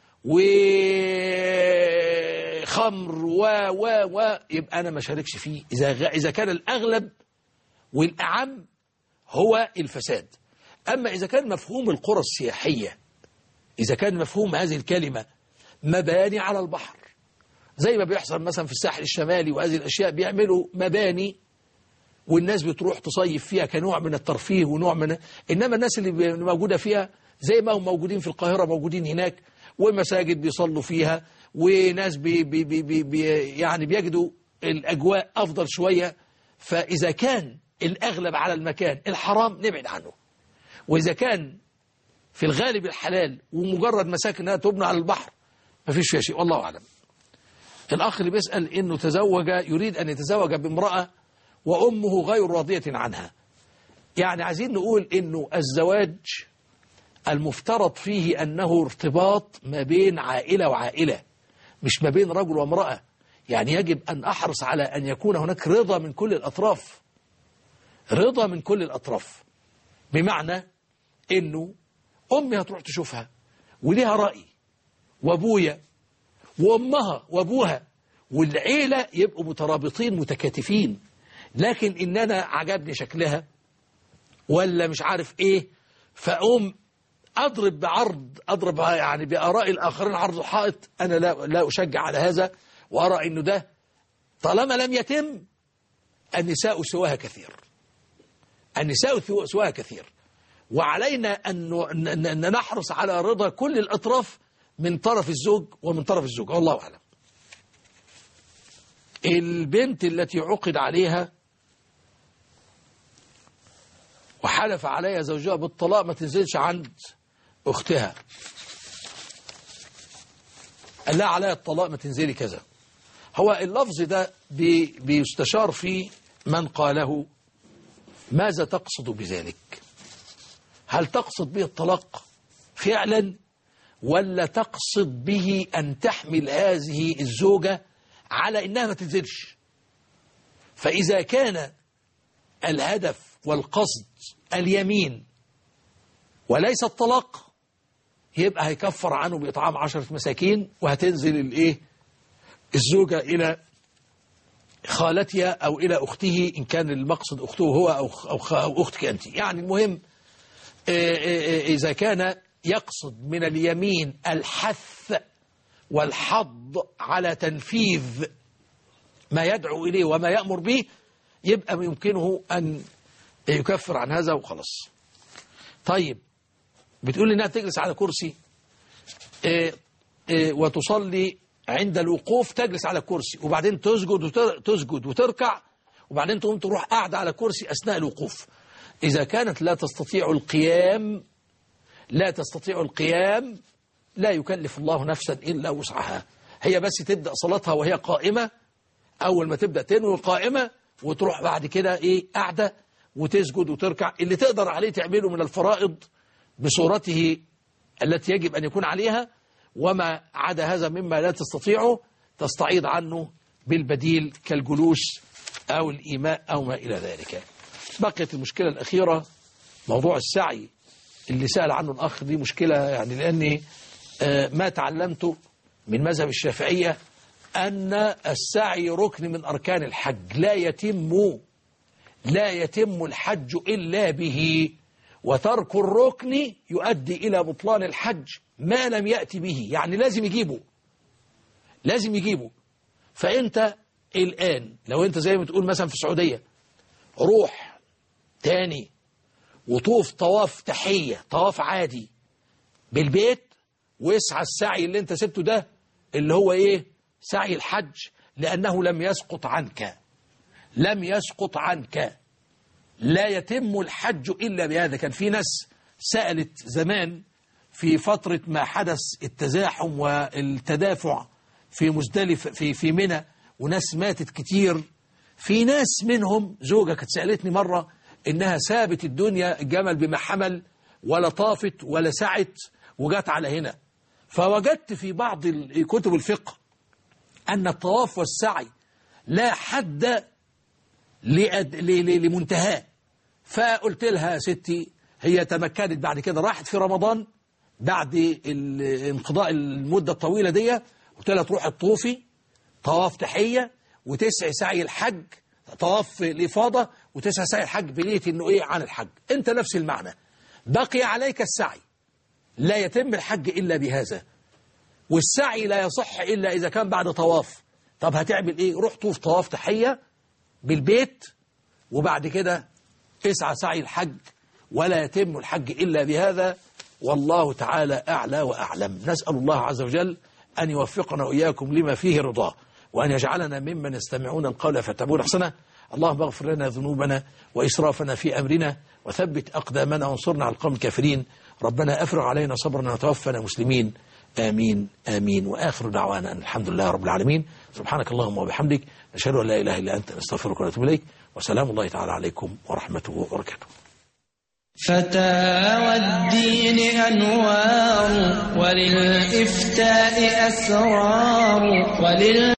وخمر و و و يبقى أنا ما شاركش فيه إذا غ... إذا كان الأغلب والأعم هو الفساد أما إذا كان مفهوم القرى السياحية إذا كان مفهوم هذه الكلمة مباني على البحر زي ما بيحصل مثلا في الساحل الشمالي وهذه الأشياء بيعملوا مباني والناس بتروح تصيف فيها كنوع من الترفيه ونوع من إنما الناس اللي بي- موجودة فيها زي ما هم موجودين في القاهرة موجودين هناك ومساجد بيصلوا فيها وناس بي بي بي بي بي يعني بيجدوا الأجواء أفضل شوية فإذا كان الأغلب على المكان الحرام نبعد عنه وإذا كان في الغالب الحلال ومجرد مساكن انها تبنى على البحر ما فيش فيها شيء والله أعلم الأخ اللي بيسأل إنه تزوج يريد أن يتزوج بامرأة وأمه غير راضية عنها يعني عايزين نقول انه الزواج المفترض فيه انه ارتباط ما بين عائلة وعائلة مش ما بين رجل وامرأة يعني يجب ان احرص على ان يكون هناك رضا من كل الاطراف رضا من كل الاطراف بمعنى انه امي هتروح تشوفها وليها رأي وابويا وامها وابوها والعيلة يبقوا مترابطين متكاتفين لكن ان انا عجبني شكلها ولا مش عارف ايه فاقوم اضرب بعرض اضرب يعني باراء الاخرين عرض حائط انا لا لا اشجع على هذا وارى انه ده طالما لم يتم النساء سواها كثير النساء سواها كثير وعلينا أن ن- أن نحرص على رضا كل الأطراف من طرف الزوج ومن طرف الزوج والله أعلم البنت التي عقد عليها وحلف عليها زوجها بالطلاق ما تنزلش عند أختها قال لها عليها الطلاق ما تنزلي كذا هو اللفظ ده بي بيستشار فيه من قاله ماذا تقصد بذلك هل تقصد به الطلاق فعلا ولا تقصد به أن تحمل هذه الزوجة على إنها ما تنزلش فإذا كان الهدف والقصد اليمين وليس الطلاق يبقى هيكفر عنه بإطعام عشرة مساكين وهتنزل الإيه الزوجة إلى خالتها أو إلى أخته إن كان المقصد أخته هو أو, أو, خ- أو أختك أنت يعني المهم آه، آه، آه، إذا كان يقصد من اليمين الحث والحض على تنفيذ ما يدعو إليه وما يأمر به يبقى يمكنه أن يكفر عن هذا وخلاص طيب بتقول إنها تجلس على كرسي آه، آه، وتصلي عند الوقوف تجلس على كرسي وبعدين تسجد وتر... تسجد وتركع وبعدين تقوم تروح قاعدة على كرسي أثناء الوقوف إذا كانت لا تستطيع القيام لا تستطيع القيام لا يكلف الله نفسا إلا وسعها هي بس تبدأ صلاتها وهي قائمة أول ما تبدأ تنوي القائمة وتروح بعد كده إيه قاعدة وتسجد وتركع اللي تقدر عليه تعمله من الفرائض بصورته التي يجب أن يكون عليها وما عدا هذا مما لا تستطيعه تستعيض عنه بالبديل كالجلوس أو الإيماء أو ما إلى ذلك بقيت المشكلة الأخيرة موضوع السعي اللي سأل عنه الأخ دي مشكلة يعني لأني آه، ما تعلمته من مذهب الشافعية أن السعي ركن من أركان الحج لا يتم لا يتم الحج إلا به وترك الركن يؤدي إلى بطلان الحج ما لم يأتي به يعني لازم يجيبه لازم يجيبه فأنت الآن لو أنت زي ما تقول مثلا في السعودية روح تاني وطوف طواف تحية طواف عادي بالبيت واسعى السعي اللي انت سبته ده اللي هو ايه سعي الحج لأنه لم يسقط عنك لم يسقط عنك لا يتم الحج إلا بهذا كان في ناس سألت زمان في فترة ما حدث التزاحم والتدافع في مزدلف في في منى وناس ماتت كتير في ناس منهم زوجة كانت سألتني مرة إنها سابت الدنيا الجمل بما حمل ولا طافت ولا سعت وجت على هنا فوجدت في بعض ال- كتب الفقه أن الطواف والسعي لا حد لأد- ل- ل- لمنتهاه فقلت لها يا ستي هي تمكنت بعد كده راحت في رمضان بعد ال- انقضاء المدة الطويلة دي قلت لها تروح تطوفي طواف تحية وتسعي سعي الحج طواف الإفاضة وتسعي سعي الحج بنية إنه إيه عن الحج أنت نفس المعنى بقي عليك السعي لا يتم الحج إلا بهذا والسعي لا يصح إلا إذا كان بعد طواف طب هتعمل إيه روح طوف طواف تحية بالبيت وبعد كده اسعى سعي الحج ولا يتم الحج إلا بهذا والله تعالى أعلى وأعلم نسأل الله عز وجل أن يوفقنا وإياكم لما فيه رضاه وأن يجعلنا ممن يستمعون القول فيتبعون أحسنه اللهم اغفر لنا ذنوبنا وإسرافنا في أمرنا وثبت أقدامنا وانصرنا على القوم الكافرين ربنا أفرغ علينا صبرنا وتوفنا مسلمين آمين آمين وآخر دعوانا أن الحمد لله رب العالمين سبحانك اللهم وبحمدك نشهد أن لا إله إلا أنت نستغفرك ونتوب إليك وسلام الله تعالى عليكم ورحمته وبركاته
فتاوى الدين أنوار وللإفتاء أسرار ولل